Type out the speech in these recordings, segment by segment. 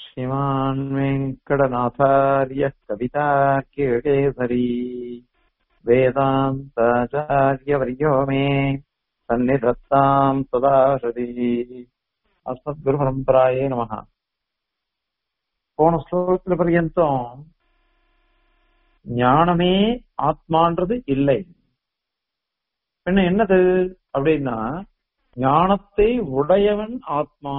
श्रीमान् वेङ्कटनाथार्यः कवितार्किकेसरी वेदान्ताचार्यवर्यो मे सन्निधत्ताम् सदा हृदि अस्मद्गुरुपरम्परायै नमः போன ஸ்லோகத்துல பர்யந்தம் ஞானமே ஆத்மான்றது இல்லை பின்ன என்னது அப்படின்னா ஞானத்தை உடையவன் ஆத்மா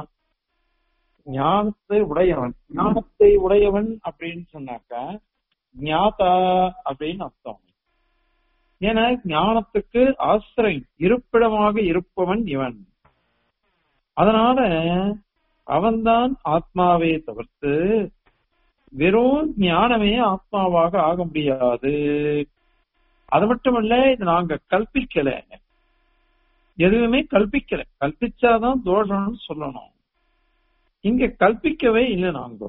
ஞானத்தை உடையவன் ஞானத்தை உடையவன் அப்படின்னு சொன்னாக்க ஞாதா அப்படின்னு அர்த்தம் ஏன்னா ஞானத்துக்கு ஆசிரியம் இருப்பிடமாக இருப்பவன் இவன் அதனால அவன்தான் ஆத்மாவே தவிர்த்து வெறும் ஞானமே ஆத்மாவாக ஆக முடியாது அது மட்டுமல்ல இது நாங்க கல்பிக்கல எதுவுமே கல்பிக்கல கல்பிச்சாதான் தோஷம்னு சொல்லணும் இங்க கல்பிக்கவே இல்லை நாங்க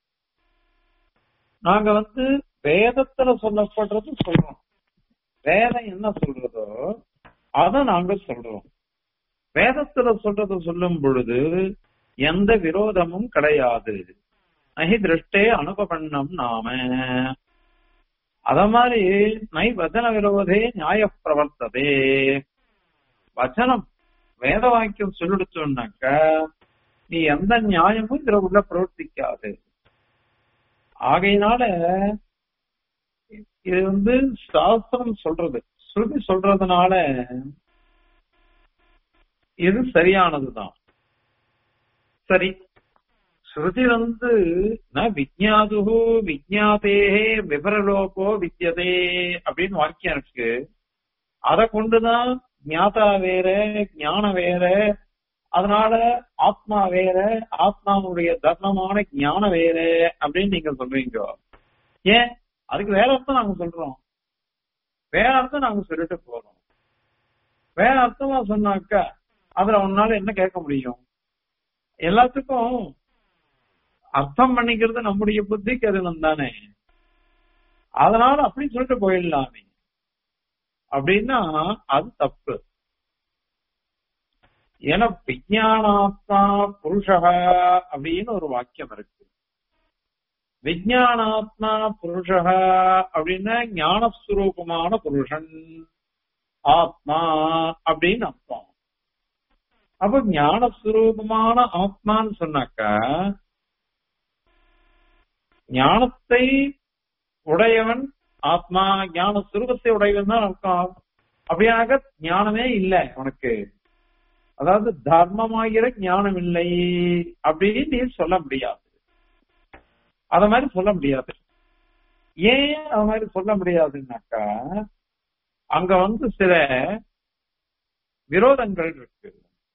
நாங்க வந்து வேதத்துல சொல்லப்படுறது சொல்றோம் வேதம் என்ன சொல்றதோ அத நாங்க சொல்றோம் வேதத்துல சொல்றத சொல்லும் பொழுது எந்த விரோதமும் கிடையாது நகி திருஷ்டே அனுபவண்ணம் நாம அத மாதிரி நை வச்சன விரோதே நியாய பிரவர்த்ததே வச்சனம் வேத வாக்கியம் சொல்லிடுச்சோம்னாக்க நீ எந்த நியாயமும் இதுல உள்ள பிரவர்த்திக்காது ஆகையினால இது வந்து சாஸ்திரம் சொல்றது ஸ்ருதி சொல்றதுனால இது சரியானதுதான் சரி ஸ்ருதி வந்து ந விஜயாது விஜாதேகே விபரலோகோ வித்தியதே அப்படின்னு வாக்கியம் இருக்கு அதை கொண்டுதான் ஞாதா வேற ஞானம் வேற அதனால ஆத்மா வேற ஆத்மாவுடைய தர்மமான ஞானம் வேற அப்படின்னு நீங்க சொல்றீங்க ஏன் அதுக்கு வேற அர்த்தம் நாங்க சொல்றோம் வேற அர்த்தம் நாங்க சொல்லிட்டு போறோம் வேற அர்த்தமா சொன்னாக்க அதுல உன்னால என்ன கேட்க முடியும் எல்லாத்துக்கும் அர்த்தம் பண்ணிக்கிறது நம்முடைய புத்திக்கு அது தானே அதனால அப்படி சொல்லிட்டு போயிடலாமே அப்படின்னா அது தப்பு ஏன்னா விஜயானாத்மா புருஷா அப்படின்னு ஒரு வாக்கியம் இருக்கு விஜயானாத்மா புருஷா அப்படின்னா ஞானஸ்வரூபமான புருஷன் ஆத்மா அப்படின்னு அர்த்தம் அப்ப ஞானஸ்வரூபமான ஆத்மான்னு சொன்னாக்கா ஞானத்தை உடையவன் ஆத்மா ஞான சுரூபத்தை உடையவன் தான் அர்த்தம் அப்படியாக ஞானமே இல்லை உனக்கு அதாவது தர்மமாகிற ஞானம் இல்லை அப்படின்னு நீ சொல்ல முடியாது அத மாதிரி சொல்ல முடியாது ஏன் அது மாதிரி சொல்ல முடியாதுன்னாக்கா அங்க வந்து சில விரோதங்கள் இருக்கு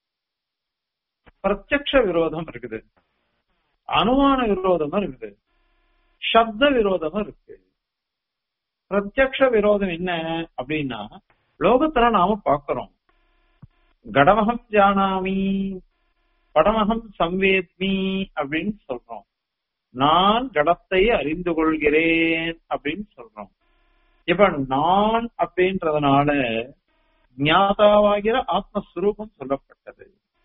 பிரத்யக்ஷ விரோதம் இருக்குது அனுமான விரோதமும் இருக்குது சப்த விரோதமும் இருக்கு பிரத்யக்ஷ விரோதம் என்ன அப்படின்னா லோகத்துல நாம பாக்குறோம் கடமகம் ஜானாமி படமகம் சம்வேத்மி அப்படின்னு சொல்றோம் நான் கடத்தை அறிந்து கொள்கிறேன் அப்படின்னு சொல்றோம் இப்ப நான் அப்படின்றதுனால ஞாதாவாகிற ஆத்மஸ்வரூபம் சொல்லப்பட்டது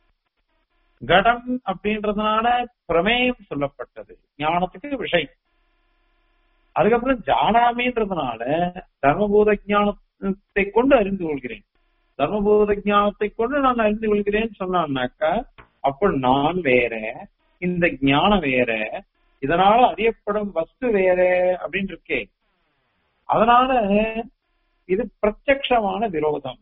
கடம் அப்படின்றதுனால பிரமேயம் சொல்லப்பட்டது ஞானத்துக்கு விஷயம் அதுக்கப்புறம் ஜானாமின்றதுனால தர்மபூத ஞானத்தை கொண்டு அறிந்து கொள்கிறேன் தர்மபூத ஞானத்தை கொண்டு நான் அறிந்து கொள்கிறேன் சொன்னான்னாக்கா அப்ப நான் வேற இந்த ஞானம் வேற இதனால அறியப்படும் வஸ்து வேற அப்படின்னு இருக்கே அதனால இது பிரத்யக்ஷமான விரோதம்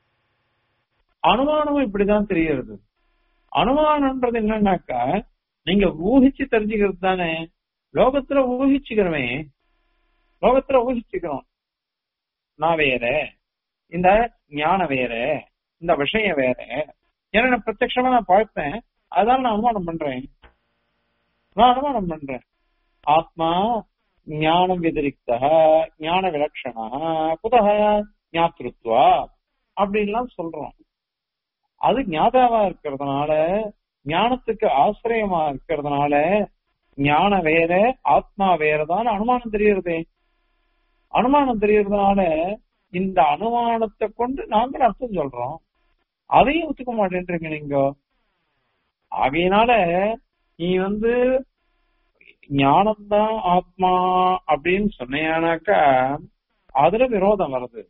அனுமானமும் இப்படிதான் தெரிகிறது அனுமானம்ன்றது என்னன்னாக்கா நீங்க ஊகிச்சு தெரிஞ்சுக்கிறது தானே லோகத்துல ஊகிச்சுக்கிறோமே லோகத்துல ஊகிச்சுக்கிறோம் நான் வேற இந்த ஞானம் வேற இந்த விஷயம் வேற ஏன்னா நான் பிரத்யமா நான் பார்த்தேன் அதான் நான் அனுமானம் பண்றேன் நான் அனுமானம் பண்றேன் ஆத்மா ஞானம் व्यतिरिक्ता ஞான விலட்சணா புதக ஞாத்திருத்வா அப்படின்லாம் சொல்றோம் அது ஞாதாவா இருக்கிறதுனால ஞானத்துக்கு ஆசிரியமா இருக்கிறதுனால ஞான வேற ஆத்மா வேறதான் அனுமானம் தெரியறதே அனுமானம் தெரியறதுனால இந்த அனுமானத்தை கொண்டு நாங்கள் அர்த்தம் சொல்றோம் அதையும் ஒத்துக்க மாட்டேன்றீங்க நீங்க ஆகையினால நீ வந்து ஞானம்தான் ஆத்மா அப்படின்னு சொன்னேனாக்கா அதுல விரோதம் வருது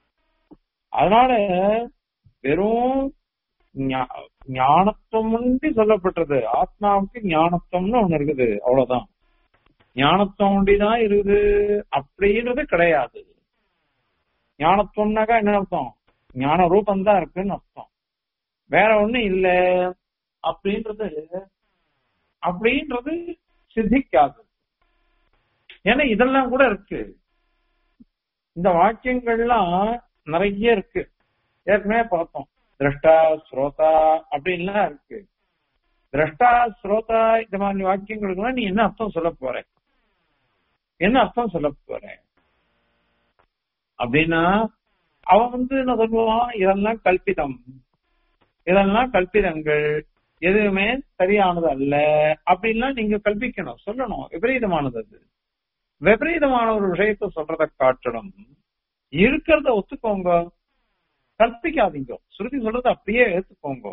அதனால வெறும் ஞா- ஞானத்துவம் உண்டி சொல்லப்பட்டது ஆத்மாவுக்கு ஞானத்துவம்னு ஒண்ணு இருக்குது அவ்வளவுதான் ஞானத்துவம் உண்டிதான் இருக்குது அப்படின்றது கிடையாது ஞானத்துவம்னாக்கா என்ன அர்த்தம் ஞான ரூபம் தான் இருக்குன்னு அர்த்தம் வேற ஒண்ணும் இல்ல அப்படின்றது அப்படின்றது சித்திக்காது ஏன்னா இதெல்லாம் கூட இருக்கு இந்த வாக்கியங்கள்லாம் நிறைய இருக்கு ஏற்கனவே பார்த்தோம் திரஷ்டா ஸ்ரோதா அப்படின்லாம் இருக்கு திரஷ்டா ஸ்ரோதா இந்த மாதிரி வாக்கியங்களுக்குலாம் நீ என்ன அர்த்தம் சொல்ல போற என்ன அர்த்தம் சொல்ல போற அப்படின்னா அவன் வந்து என்ன சொல்லுவான் இதெல்லாம் கல்பிதம் இதெல்லாம் கல்பிதங்கள் எதுவுமே சரியானது அல்ல அப்படின்லாம் நீங்க கல்பிக்கணும் சொல்லணும் விபரீதமானது அது விபரீதமான ஒரு விஷயத்த சொல்றத காட்டணும் இருக்கிறத ஒத்துக்கோங்க கற்பிக்காதீங்க ஸ்ருதி சொல்றத அப்படியே ஏத்துக்கோங்க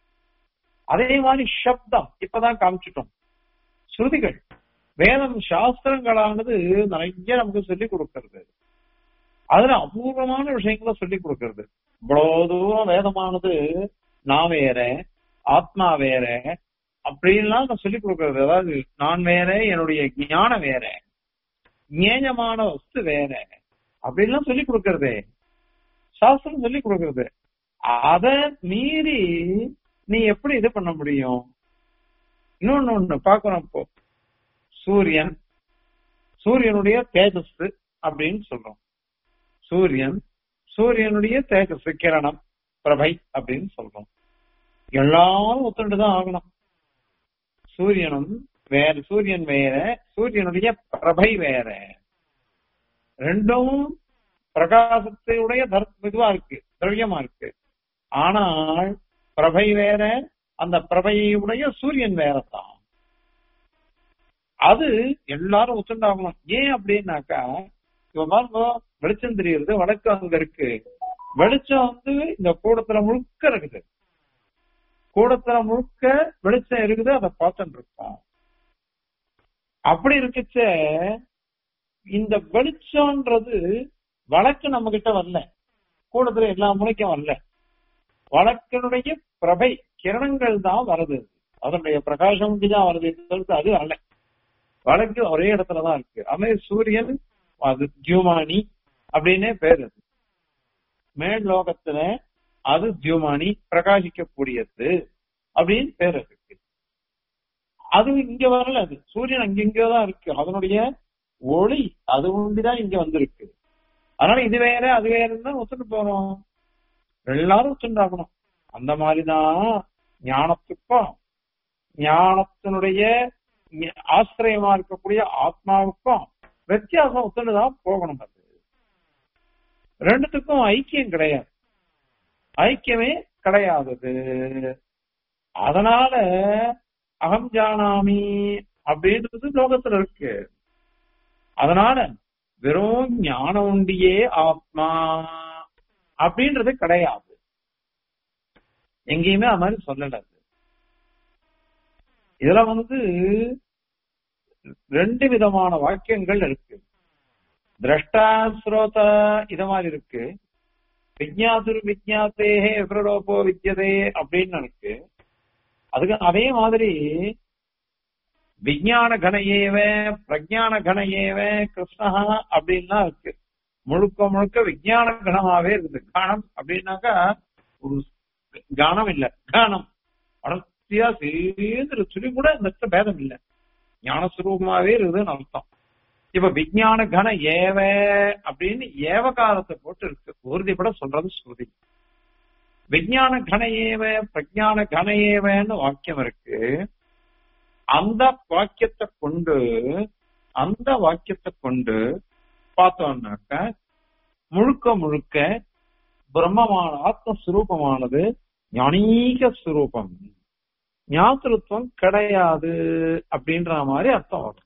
அதே மாதிரி சப்தம் இப்பதான் காமிச்சிட்டோம் ஸ்ருதிகள் வேதம் சாஸ்திரங்களானது நிறைய நமக்கு சொல்லிக் கொடுக்கிறது அதுல அபூர்வமான விஷயங்களை சொல்லிக் கொடுக்கிறது இவ்வளவு தூரம் வேதமானது நான் வேற ஆத்மா வேற அப்படின்லாம் நான் சொல்லிக் கொடுக்கிறது அதாவது நான் வேற என்னுடைய ஞானம் வேற ஞேயமான வஸ்து வேற அப்படின்லாம் சொல்லிக் கொடுக்கறதே சாஸ்திரம் சொல்லிக் கொடுக்கறது அத மீறி நீ எப்படி இது பண்ண முடியும் இன்னொன்னு ஒண்ணு பாக்குறோம் இப்போ சூரியன் சூரியனுடைய தேஜஸ் அப்படின்னு சொல்றோம் சூரியன் சூரியனுடைய தேஜஸ் கிரணம் பிரபை அப்படின்னு சொல்றோம் எல்லாரும் ஒத்துண்டுதான் ஆகணும் சூரியனும் வேற சூரியன் வேற சூரியனுடைய பிரபை வேற ரெண்டும் பிரகாசத்தையுடைய தர்- இதுவா இருக்கு திரவியமா இருக்கு ஆனால் பிரபை வேற அந்த பிரபையுடைய சூரியன் வேறதான் அது எல்லாரும் ஒத்துண்டாகணும் ஏன் அப்படின்னாக்கா இப்ப பாருங்க வெளிச்சம் தெரியுது வடக்கு அங்க இருக்கு வெளிச்சம் வந்து இந்த கூடத்துல முழுக்க இருக்குது கூடத்துல முழுக்க வெளிச்சம் இருக்குது அதை பார்த்துட்டு இருக்கோம் அப்படி இருக்குச்ச இந்த வெளிச்சம்ன்றது வழக்கு நம்ம கிட்ட வரல கூடத்துல எல்லா முனைக்கும் வரல வழக்கினுடைய பிரபை கிரணங்கள் தான் வருது அதனுடைய பிரகாசம் தான் வருது தவிர்த்து அது வரல வழக்கு ஒரே இடத்துலதான் இருக்கு அதே சூரியன் அது தியூமானி அப்படின்னே பேரு அது மேல் லோகத்துல அது தியூமானி பிரகாசிக்கக்கூடியது அப்படின்னு பேர் இருக்கு அது இங்க வரல அது சூரியன் அங்கெங்கதான் இருக்கு அதனுடைய ஒளி அது ஒண்டிதான் இங்க வந்திருக்கு அதனால இது வேற அது வேறன்னு தான் ஒத்துட்டு போறோம் எல்லாரும் ஒத்துண்டாகணும் அந்த மாதிரிதான் ஞானத்துக்கும் ஞானத்தினுடைய ஞ- ஆசிரியமா இருக்கக்கூடிய ஆத்மாவுக்கும் வித்தியாசம் ஒத்துண்டுதான் போகணும் அது ரெண்டுத்துக்கும் ஐக்கியம் கிடையாது ஐக்கியமே கிடையாதது அதனால அகம் ஜானாமி அப்படின்றது லோகத்துல இருக்கு அதனால வெறும் ஞானம் உண்டியே ஆத்மா அப்படின்றது கிடையாது எங்கேயுமே அது மாதிரி சொல்லல அது. இதுல வந்து ரெண்டு விதமான வாக்கியங்கள் இருக்கு திரஷ்டா ஸ்ரோதா இத மாதிரி இருக்கு விஜயாசுர் விஜயாத்தேகே விப்ரலோபோ வித்யதே அப்படின்னு இருக்கு அதுக்கு அதே மாதிரி விஞ்ஞான கணையேவ பிரஜான கணையேவ கிருஷ்ணஹா அப்படின்லாம் இருக்கு முழுக்க முழுக்க விஞ்ஞான கணமாவே இருக்குது கானம் அப்படின்னாக்கா ஒரு கானம் இல்ல கானம் அடர்த்தியா சேர்ந்து சொல்லி கூட இந்த இடத்துல பேதம் இல்ல ஞானஸ்வரூபமாவே இருக்குதுன்னு அர்த்தம் இப்ப விஞ்ஞான கண ஏவ அப்படின்னு ஏவகாரத்தை போட்டு இருக்கு உறுதிப்பட சொல்றது ஸ்ருதி விஞ்ஞான கண ஏவ பிரஜான கண ஏவன்னு வாக்கியம் இருக்கு அந்த வாக்கியத்தை கொண்டு அந்த வாக்கியத்தை கொண்டு பார்த்தோம்னாக்க முழுக்க முழுக்க பிரம்மமான ஆத்மஸ்வரூபமானது ஞானீக ஸ்வரூபம் ஞாத்திருத்துவம் கிடையாது அப்படின்ற மாதிரி அர்த்தம் வரும்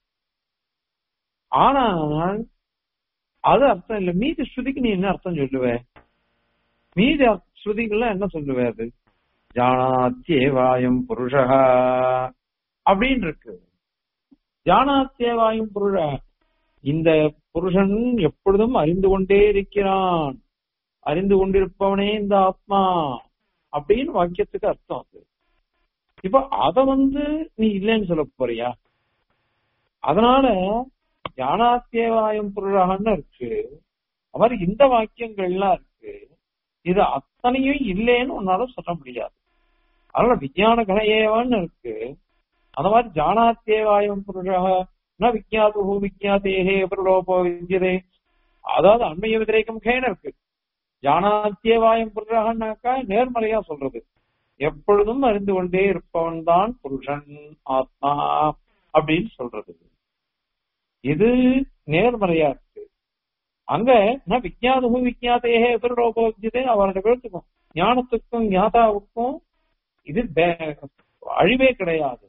ஆனால் அது அர்த்தம் இல்ல மீதி ஸ்ருதிக்கு நீ என்ன அர்த்தம் சொல்லுவ மீதி அர்த்த- ஸ்ருதிகள்லாம் என்ன சொல்லுவ அது ஜானாத்தியேவாயம் புருஷா அப்படின்னு இருக்கு தியானாத்தேவாயும் புருஷ இந்த புருஷன் எப்பொழுதும் அறிந்து கொண்டே இருக்கிறான் அறிந்து கொண்டிருப்பவனே இந்த ஆத்மா அப்படின்னு வாக்கியத்துக்கு அர்த்தம் அது இப்ப அத வந்து நீ இல்லைன்னு சொல்ல போறியா அதனால ஞானாத்தியவாயம் புருஷன்னு இருக்கு அவர் இந்த வாக்கியங்கள்லாம் இருக்கு இது அத்தனையும் இல்லைன்னு உன்னால சொல்ல முடியாது அதனால விஞ்ஞான கணையேவான்னு இருக்கு அந்த மாதிரி ஜானாத்தியவாயம் புருஷா ந விஜாது விஜாதேகே பிரலோபோ விஜயதே அதாவது அண்மைய விதிரேக்கம் கேன இருக்கு ஜானாத்தியவாயம் புருஷான்னாக்கா நேர்மறையா சொல்றது எப்பொழுதும் அறிந்து கொண்டே இருப்பவன் தான் புருஷன் ஆத்மா அப்படின்னு சொல்றது இது நேர்மறையா இருக்கு அங்க நான் விஜயாதுகு விஜயாதையே எதிர்லோபோ விஜயதே அவரோட பேர்த்துக்கும் ஞானத்துக்கும் ஞாதாவுக்கும் இது அழிவே கிடையாது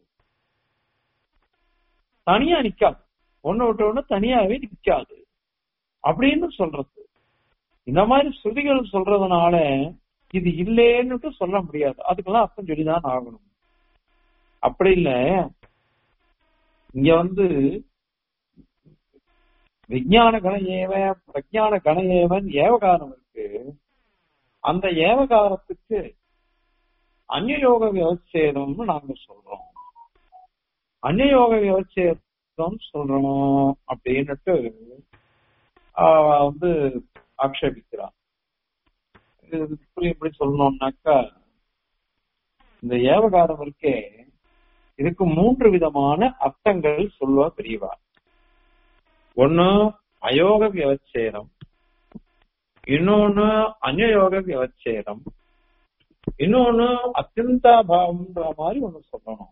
தனியா நிக்காது ஒன்னு விட்டு ஒண்ணு தனியாவே நிக்காது அப்படின்னு சொல்றது இந்த மாதிரி ஸ்ருதிகள் சொல்றதுனால இது இல்லேன்னுட்டு சொல்ல முடியாது அதுக்கெல்லாம் அர்த்தம் சொல்லிதான் ஆகணும் அப்படி இல்ல இங்க வந்து விஞ்ஞான கண ஏவ பிரஜான கண ஏவன் ஏவகாரம் இருக்கு அந்த ஏவகாரத்துக்கு அந்நியோக விவச்சேதம்னு நாங்க சொல்றோம் அந்நியோக விவச்சேதம் சொல்றோம் அப்படின்னுட்டு வந்து ஆக்ஷேபிக்கிறான் இது இப்படி எப்படி சொல்லணும்னாக்கா இந்த ஏவகாரம் இருக்கே இதுக்கு மூன்று விதமான அர்த்தங்கள் சொல்லுவா பெரியவா ஒண்ணு அயோக வியவச்சேதம் இன்னொன்னு அந்நயோக வியவச்சேதம் இன்னொன்னு அத்தியந்தாபாவம்ன்ற மாதிரி ஒண்ணு சொல்லணும்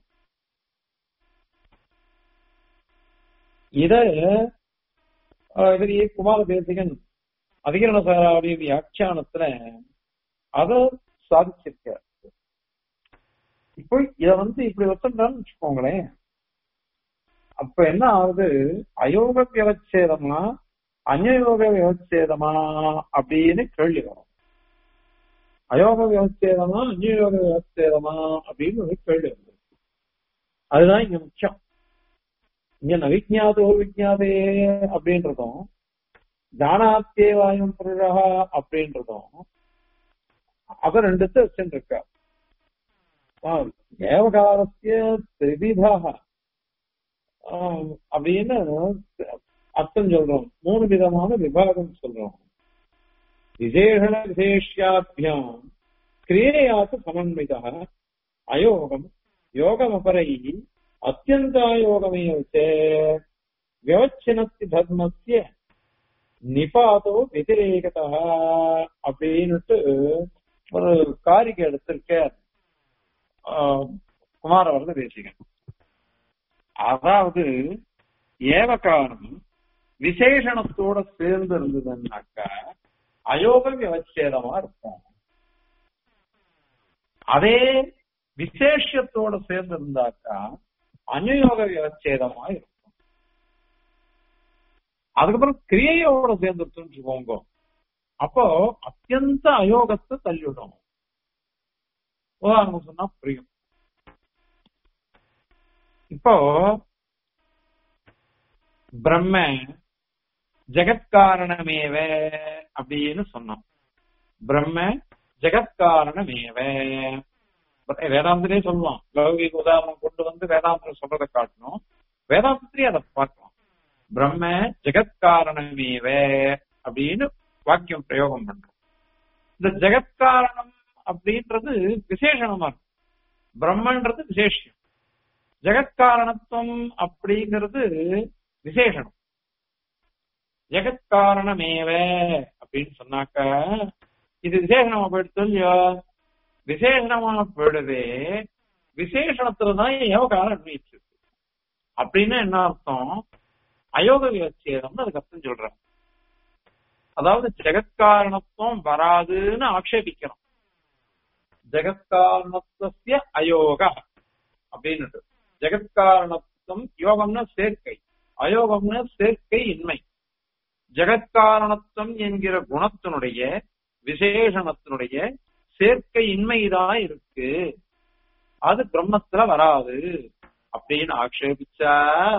இத இவரையே குமார தேசிகன் அதிகரண சாராவுடைய வியாக்கியானத்துல அத சாதிச்சிருக்க இப்போ இத வந்து இப்படி வச்சுட்டான்னு வச்சுக்கோங்களேன் அப்ப என்ன ஆகுது அயோக வியவச்சேதமா அந்நயோக வியவச்சேதமா அப்படின்னு கேள்வி வரும் அயோக வியவச்சேதமா அந்நயோக வியவச்சேதமா அப்படின்னு ஒரு கேள்வி வருது அதுதான் இங்க முக்கியம் இங்க நவிஜாதோ விஜாதே அப்படின்றதும் தானாத்தேவாயம் புருஷா அப்படின்றதும் அத ரெண்டுத்த வச்சுருக்க ஏவகாரஸ்ய திரிவிதாக அப்படின்னு அர்த்தம் சொல்றோம் மூணு விதமான விபாகம் சொல்றோம் விசேஷண விசேஷாபியாம் கிரியையாத்து சமன்விதா அயோகம் யோகமபரை அத்தியந்தாயோகமேவ வியவச்சினத்தி தர்மஸ்ய நிபாதோ வெதிரேகதா அப்படின்னுட்டு ஒரு காரிக்கை எடுத்திருக்க குமாரவர்த தேசிகன் அதாவது ஏவகாரம் விசேஷணத்தோட சேர்ந்து இருந்ததுன்னாக்கா அயோக விவச்சேதமா இருக்கும் அதே விசேஷத்தோட சேர்ந்து இருந்தாக்கா அனுயோக விவச்சேதமா இருக்கும் அதுக்கப்புறம் கிரியையோட சேர்ந்துருச்சுன்னு வச்சுக்கோங்க அப்போ அத்தியந்த அயோகத்தை தள்ளிவிடும் உதாரணம் சொன்னா புரியும் இப்போ பிரம்ம ஜெகத்காரணமேவ அப்படின்னு சொன்னோம் பிரம்ம ஜெகத்காரணமேவ வேதாந்தத்திலே சொல்லுவோம் லௌகிக உதாரணம் கொண்டு வந்து வேதாந்தம் சொல்றதை காட்டணும் வேதாந்தத்திலே அதை பார்க்கலாம் பிரம்ம ஜெகத்காரணமேவ அப்படின்னு வாக்கியம் பிரயோகம் பண்றோம் இந்த ஜெகத்காரணம் அப்படின்றது விசேஷணமா இருக்கும் பிரம்மன்றது விசேஷம் ஜெகத்காரணத்துவம் அப்படிங்கிறது விசேஷனம் ஜெகத்காரணமேவ அப்படின்னு சொன்னாக்க இது விசேஷனமா போயிடுச்சு இல்லையோ விசேஷனமா போயிடுதே விசேஷணத்துலதான் யோகாரம் அன்வயிச்சு அப்படின்னு என்ன அர்த்தம் அயோக விவச்சேதம்னு அதுக்கு அர்த்தம் சொல்றேன் அதாவது ஜெகத்காரணத்துவம் வராதுன்னு ஆக்ஷேபிக்கணும் ஜெகத்காரணத்துவ அயோக அப்படின்னு ஜெகத்காரணத்துவம் யோகம்னா சேர்க்கை அயோகம்னா சேர்க்கை இன்மை ஜெகத்காரணத்துவம் என்கிற குணத்தினுடைய விசேஷணத்தினுடைய சேர்க்கை இன்மைதான் இருக்கு அது பிரம்மத்துல வராது அப்படின்னு ஆக்ஷேபிச்சா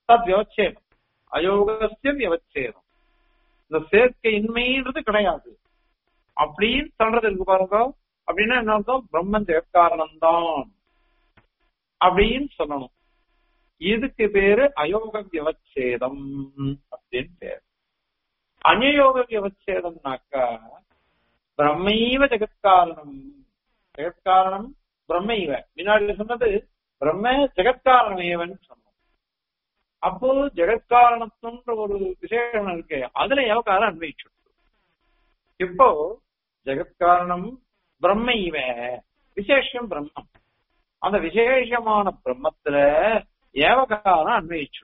தத் விவச்சேதம் அயோகசிய விவச்சேதம் இந்த சேர்க்கையின்மைன்றது கிடையாது அப்படின்னு சொல்றது இருக்கு பாருங்க அப்படின்னா என்ன அர்த்தம் பிரம்மன் ஜெகத்காரணம் தான் அப்படின்னு சொல்லணும் இதுக்கு பேரு அயோக விவச்சேதம் அப்படின்னு பேரு அநியோக விவச்சேதம்னாக்கா பிரம்மைவ ஜெகத்காரணம் ஜெகத்காரணம் பிரம்மைவ முன்னாடி சொன்னது பிரம்ம ஜெகத்காரணமேவன் சொன்னோம் அப்போ ஜெகத்காரணத்துன்ற ஒரு விசேஷம் இருக்கு அதுல எவகாரம் அன்வயிச்சு இப்போ ஜெகத்காரணம் பிரம்மைவ விசேஷம் பிரம்மம் அந்த விசேஷமான பிரம்மத்துல ஏவகாரம் அன்வயிச்சு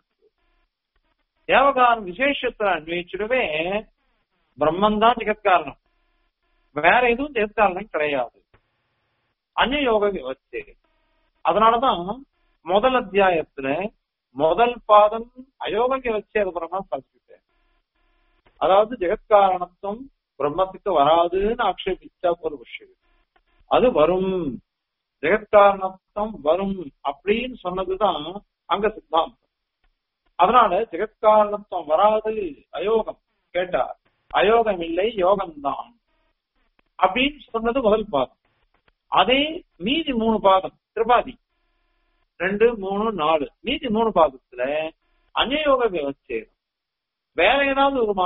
ஏவகாரம் விசேஷத்துல அன்வயிச்சுடவே பிரம்மன் தான் ஜெகத்காரணம் வேற எதுவும் ஜெகத்காரணம் கிடையாது அந்நியோக விவஸ்தை அதனாலதான் முதல் அத்தியாயத்துல முதல் பாதம் அயோக விவஸ்தை பிரம்மா படிச்சுட்டேன் அதாவது ஜெகத்காரணத்துவம் பிரம்மத்துக்கு வராதுன்னு ஆக்ஷேபிச்சா ஒரு விஷயம் அது வரும் ஜெகத்காரணத்துவம் வரும் அப்படின்னு சொன்னதுதான் அங்க சித்தாந்தம் அதனால ஜெகத்காரணத்துவம் வராது அயோகம் கேட்டார் அயோகம் இல்லை யோகம்தான் அப்படின்னு சொன்னது முதல் பாதம் அதே மீதி மூணு பாதம் திரிபாதி ரெண்டு மூணு நாலு மீதி மூணு பாதத்துல அந்நியோக விவச்சேதம் வேற ஏதாவது வருமா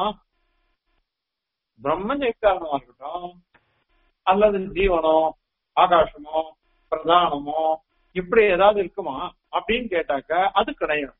பிரம்ம ஜெயக்காரணமா இருக்கட்டும் அல்லது ஜீவனோ ஆகாசமோ பிரதானமோ இப்படி ஏதாவது இருக்குமா அப்படின்னு கேட்டாக்க அது கிடையாது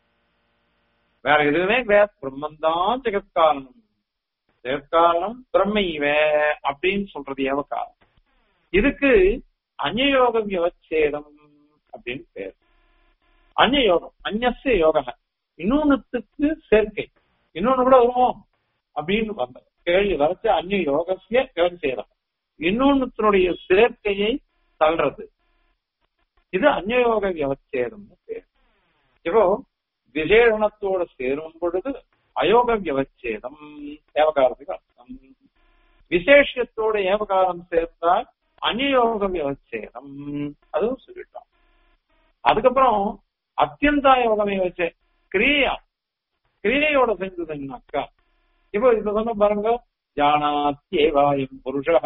வேற எதுவுமே வேற பிரம்மந்தான் ஜெகத்காரணம் ஜெகத்காரணம் பிரம்மைவ அப்படின்னு சொல்றது ஏவகாரம் இதுக்கு அந்நியோக விவச்சேதம் அப்படின்னு பேர் அந்நியோகம் அந்நிய யோக இன்னொன்னுத்துக்கு சேர்க்கை இன்னொன்னு கூட வருவோம் அப்படின்னு வந்த கேள்வி வரைச்சு அந்நிய யோகசிய விவச்சேதம் இன்னொன்னுத்தினுடைய சேர்க்கையை தள்ளுறது இது அந்நியோக விவச்சேதம்னு பேர் இப்போ விசேஷணத்தோட சேரும் பொழுது அயோக விவச்சேதம் ஏவகாரத்துக்கு அர்த்தம் விசேஷத்தோட ஏவகாரம் சேர்த்தால் அநியோக விவச்சேதம் அதுவும் சொல்லிட்டோம் அதுக்கப்புறம் அத்தியந்தா யோகமே வச்ச கிரியா கிரியையோட சேர்ந்ததுன்னாக்கா இப்போ இப்ப சொன்ன பாருங்க ஜானாத்தியேவாயும் புருஷா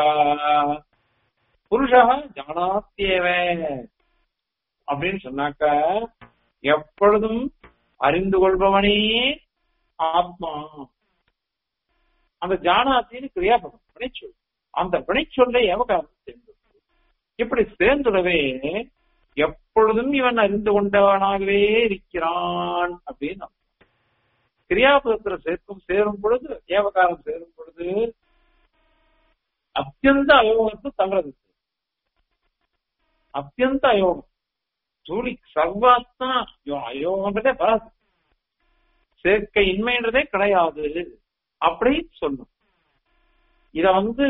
புருஷா ஜானாத்தியேவ அப்படின்னு சொன்னாக்கா எப்பொழுதும் அறிந்து கொள்பவனே ஆத்மா அந்த ஜானாத்தின்னு கிரியாபதம் வினைச்சொல் அந்த வினைச்சொல்லை எவகாரம் சேர்ந்தது இப்படி சேர்ந்துடவே எப்பொழுதும் இவன் அறிந்து கொண்டவனாகவே இருக்கிறான் அப்படின்னு அர்த்தம். கிரியாபதத்துல சேர்க்கும் சேரும் பொழுது ஏவகாரம் சேரும் பொழுது அத்தியந்த அயோகத்தை தள்ளுறது அத்தியந்த அயோகம் தூளி சர்வாத்மா அயோகன்றதே வராது சேர்க்கை இன்மைன்றதே கிடையாது அப்படின்னு சொல்லும் இத வந்து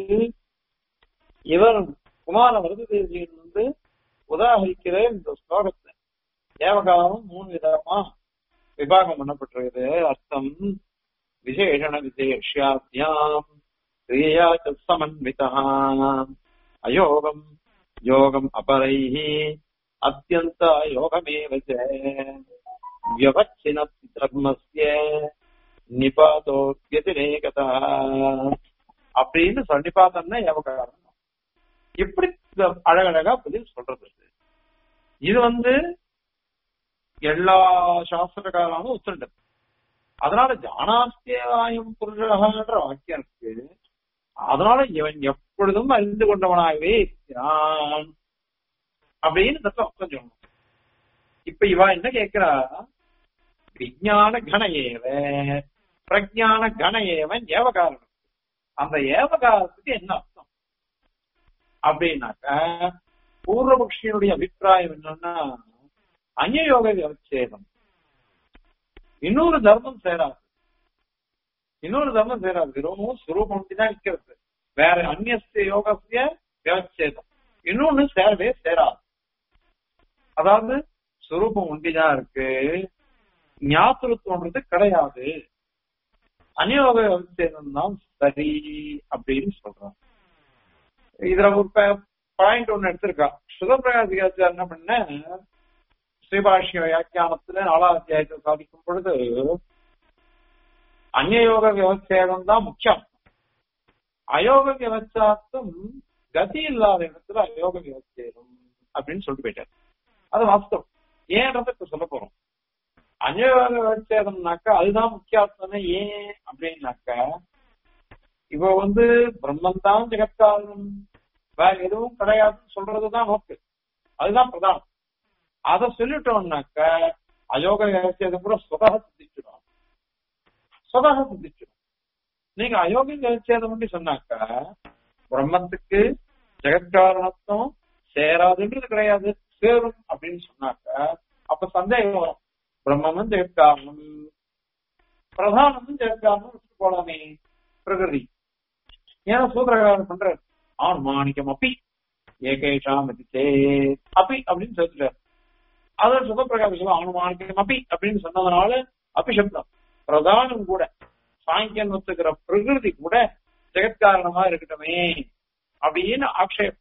இவர் குமார வரதேவியன் வந்து உதாகரிக்கிற இந்த ஸ்லோகத்தை ஏவகாலம் மூணு விதமா விபாகம் பண்ணப்பட்டிருக்குது அர்த்தம் விசேஷண விசேஷாத்தியாம் கிரியா ச சமன்விதா அயோகம் யோகம் அபரைஹி அத்தியந்த யோகமேவ ச வியவச்சின தர்மஸ்ய நிபாதோ வத்திரேகதா அப்படின்னு சன்னிபாதம்னா ஏவகாரம் இப்படி இந்த அழகழகா பதில் சொல்றது இது. இது வந்து எல்லா சாஸ்திரக்காரங்களும் ஒத்துண்டது அதனால ஜானாஸ்தியவாயும் புருஷன்ற வாக்கியம் இருக்கு அதனால இவன் எப்பொழுதும் அறிந்து கொண்டவனாகவே இருக்கிறான் அப்படின்னு இந்த அர்த்தம் சொல்லணும் இப்ப இவ என்ன கேட்கிறா விஞ்ஞான கண ஏவ பிரஜான கண ஏவன் ஏவகாரணம் அந்த ஏவகாரத்துக்கு என்ன அர்த்தம் அப்படின்னாக்கா பூர்வபக்ஷியனுடைய அபிப்பிராயம் என்னன்னா அந்நியோக விவச்சேதம் இன்னொரு தர்மம் சேராது இன்னொரு தர்மம் சேராது வெறும் சுரூபம் தான் நிக்கிறது வேற அந்நிய யோகசிய விவச்சேதம் இன்னொன்னு சேரவே சேராது அதாவது சுரூபம் ஒண்டிதான் இருக்கு ஞாபகத்துவன்றது கிடையாது அநியோக விவச்சேதம் தான் சரி அப்படின்னு சொல்றான் இதுல ஒரு பாயிண்ட் ஒண்ணு எடுத்திருக்கா சுதபிரகாசிகாச்சார் என்ன பண்ண ஸ்ரீபாஷ்ய வியாக்கியானத்துல நாலாவது அத்தியாயத்தை சாதிக்கும் பொழுது அந்நயோக விவச்சேதம் தான் முக்கியம் அயோக விவச்சாத்தும் கதி இல்லாத இடத்துல அயோக விவச்சேதம் அப்படின்னு சொல்லிட்டு போயிட்டார் அது வாஸ்தவம் ஏன்றத இப்ப சொல்ல போறோம் அந்யோக விவச்சேதம்னாக்கா அதுதான் முக்கியார்த்தமே ஏன் அப்படின்னாக்கா இப்ப வந்து பிரம்மன் தான் ஜெகத்காரணம் வேற எதுவும் கிடையாதுன்னு சொல்றதுதான் நோக்கு அதுதான் பிரதானம் அதை சொல்லிட்டோம்னாக்க அயோக விவச்சேதம் கூட சுதக சித்திச்சிடும் சுதக சித்திச்சிடும் நீங்க அயோக விவச்சேதம் பண்ணி சொன்னாக்க பிரம்மத்துக்கு ஜெகத்காரணத்தும் சேராதுன்றது கிடையாது சேரும் அப்படின்னு சொன்னாக்க அப்ப சந்தேகம் வரும் பிரம்மமும் ஜெகத்காரணம் பிரதானமும் ஜெகத்காரணம் போலாமே பிரகிருதி ஏன்னா சூத்திரகாரம் பண்றாரு ஆன்மானிக்கம் அப்பி ஏகேஷாம் சே அப்பி அப்படின்னு சொல்லிட்டாரு அதான் சுகப்பிரகாசம் ஆனுமானிக்கம் அப்பி அப்படின்னு சொன்னதுனால அபிசப்தம் பிரதானம் கூட சாங்கியம் ஒத்துக்கிற பிரகிருதி கூட ஜெகத்காரணமா இருக்கட்டுமே அப்படின்னு ஆக்ஷேபம்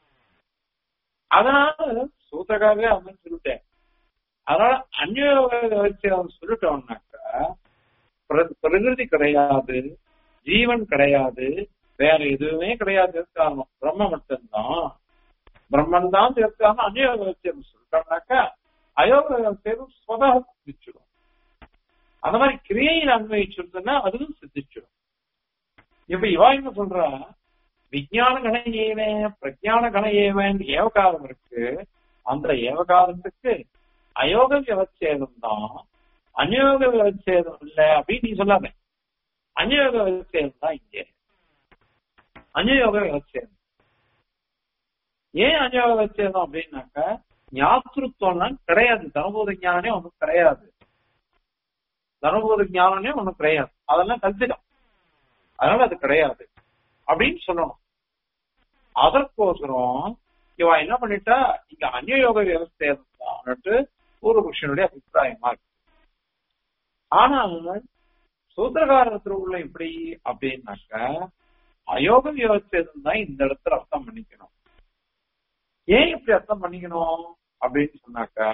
அதனால சூத்திரக்காரவே அவன் சொல்லிட்டேன் அதனால அந்யோக வச்சு அவன் சொல்லிட்டோம்னாக்கா பிரகிருதி கிடையாது ஜீவன் கிடையாது வேற எதுவுமே கிடையாது காரணம் பிரம்ம மட்டும்தான் பிரம்மன் தான் சேர்க்காம அந்யோக வச்சு சொல்லிட்டோம்னாக்கா அயோக வச்சேரும் சொதாக சித்திச்சிடும் அந்த மாதிரி கிரியையில் அன்வயிச்சிருந்தா அதுவும் சித்திச்சிடும் இப்ப இவா என்ன சொல்றா விஜயான கண ஏவன் பிரஜான கண ஏவன் ஏவகாலம் இருக்கு அந்த ஏவகாலத்துக்கு அயோக விவச்சேதம் தான் அநியோக விவச்சேதம் இல்ல அப்படின்னு நீ சொல்லாத அநியோக விவச்சேதம் தான் இங்கே அநியோக விவச்சேதம் ஏன் அநியோக விவச்சேதம் அப்படின்னாக்கா ஞாபகத்துவம்லாம் கிடையாது தனபோத ஞானே ஒன்றும் கிடையாது தனபோத ஞானமே ஒன்றும் கிடையாது அதெல்லாம் கல்பிதம் அதனால அது கிடையாது அப்படின்னு சொல்லணும் அதற்கோசரம் இவன் என்ன பண்ணிட்டா இங்க அந்நியோக விவசாயம்னுட்டு பூர்வபுருஷனுடைய அபிப்பிராயமா இருக்கு ஆனால் சூத்திரகாரத்துல உள்ள இப்படி அப்படின்னாக்க அயோக விவசாயம் தான் இந்த இடத்துல அர்த்தம் பண்ணிக்கணும் ஏன் இப்படி அர்த்தம் பண்ணிக்கணும் அப்படின்னு சொன்னாக்கா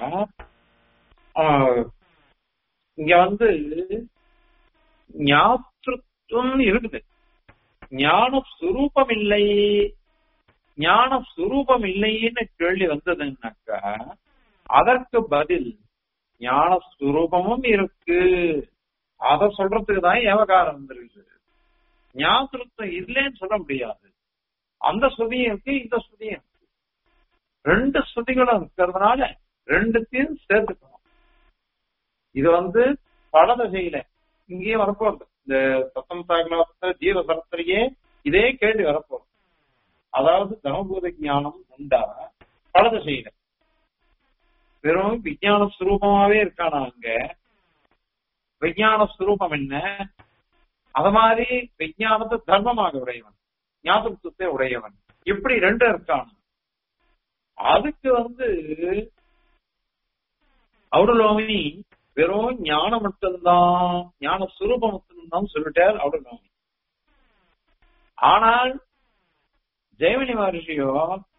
இங்க வந்து ஞாபகம் இருக்குது ஞான சுரூபம் இல்லை ஞான சுரூபம் இல்லைன்னு கேள்வி வந்ததுன்னாக்கா அதற்கு பதில் ஞான சுரூபமும் இருக்கு அத சொல்றதுக்கு தான் ஏவகாரம் வந்துருக்கு ஞாபகம் இல்லைன்னு சொல்ல முடியாது அந்த ஸ்ருதியும் இருக்கு இந்த ஸ்ருதியும் இருக்கு ரெண்டு ஸ்ருதிகளும் இருக்கிறதுனால ரெண்டுத்தையும் சேர்த்துக்கணும் இது வந்து படதசையில இங்கேயே வரப்போகுது இந்த சத்தம் சாகலாசத்துல ஜீவ சரத்திலேயே இதே கேள்வி வரப்போகுது அதாவது தனபூத ஞானம் உண்டா படதசையில வெறும் விஜயான ஸ்வரூபமாவே இருக்கானா அங்க விஜயான ஸ்வரூபம் என்ன அத மாதிரி விஜயானத்தை தர்மமாக உடையவன் ஞாபகத்தை உடையவன் இப்படி ரெண்டு இருக்கான் அதுக்கு வந்து அவுடலோமினி வெறும் ஞானம் மட்டும்தான் ஞான சுரூபம் மட்டும்தான் சொல்லிட்டார் அவுடலோமி ஆனால் ஜெயமணி மகர்ஷியோ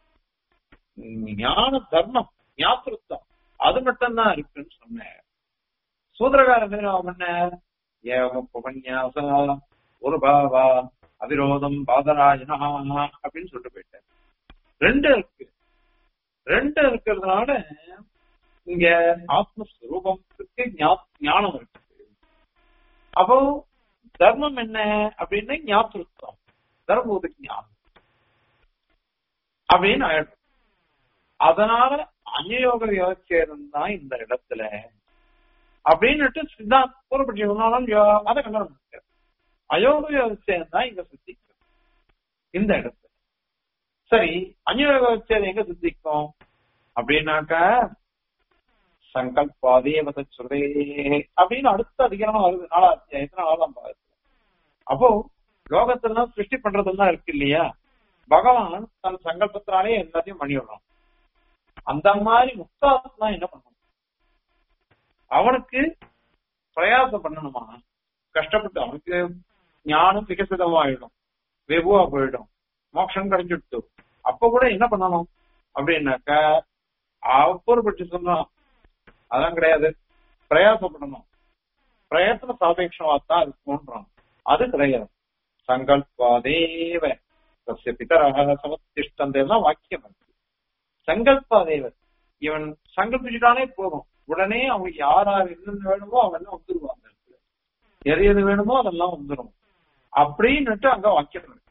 ஞான தர்மம் ஞாபகம் அது மட்டும்தான் இருக்குன்னு சொன்னார் சூத்திரகாரன் என்ன ஏவமுபன்யாச ஒரு பாவா அவிரோதம் பாதராஜனா அப்படின்னு சொல்லிட்டு போயிட்டார் ரெண்டு இருக்கு ரெண்டு இருக்கிறதுனால இங்க ஆத்மஸ்வரூபத்துக்கு ஞானம் இருக்கு அப்போ தர்மம் என்ன அப்படின்னு ஞாபகம் தர்மபூத ஞானம் அப்படின்னு ஆயிடும் அதனால அந்யோக விவச்சேதம் தான் இந்த இடத்துல அப்படின்னுட்டு சித்தாந்த் கூறப்பட்டு சொன்னாலும் அதை கண்டனம் அயோக விவச்சேதம் தான் இங்க சித்திக்கும் இந்த இடத்துல சரி அந்யோக விவச்சேதம் எங்க சித்திக்கும் அப்படின்னாக்கா சங்கல்பாதேவத சுரே அப்படின்னு அடுத்த அதிகாரமா வருது நாலாம் அத்தியாயத்துல நாலாம் பாகத்துல அப்போ லோகத்தெல்லாம் சிருஷ்டி பண்றதெல்லாம் இருக்கு இல்லையா பகவான் தன் சங்கல்பத்தினாலே எல்லாத்தையும் பண்ணிவிடுறான் அந்த மாதிரி முக்தாத்மா என்ன பண்ணணும் அவனுக்கு பிரயாசம் பண்ணணுமா கஷ்டப்பட்டு அவனுக்கு ஞானம் விகசிதமாயிடும் வெகுவா போயிடும் மோட்சம் கிடைச்சிடுத்து அப்ப கூட என்ன பண்ணணும் அப்படின்னாக்க அப்புறப்பட்டு சொன்னான் அதெல்லாம் கிடையாது பிரயாசப்படணும் பிரயத்தன சாபேட்சமா தான் இருக்கும்ன்றான் அது கிடையாது சங்கல்பாதேவ தஸ்ய பிதரக சமத்திஷ்டந்தெல்லாம் வாக்கியம் இருக்கு சங்கல்பாதேவ இவன் சங்கல்பிச்சுட்டானே போதும் உடனே அவனுக்கு யார் யார் என்னென்ன வேணுமோ அவெல்லாம் வந்துருவாங்க எது எது வேணுமோ அதெல்லாம் வந்துடும் அப்படின்னுட்டு அங்க வாக்கியம் இருக்கு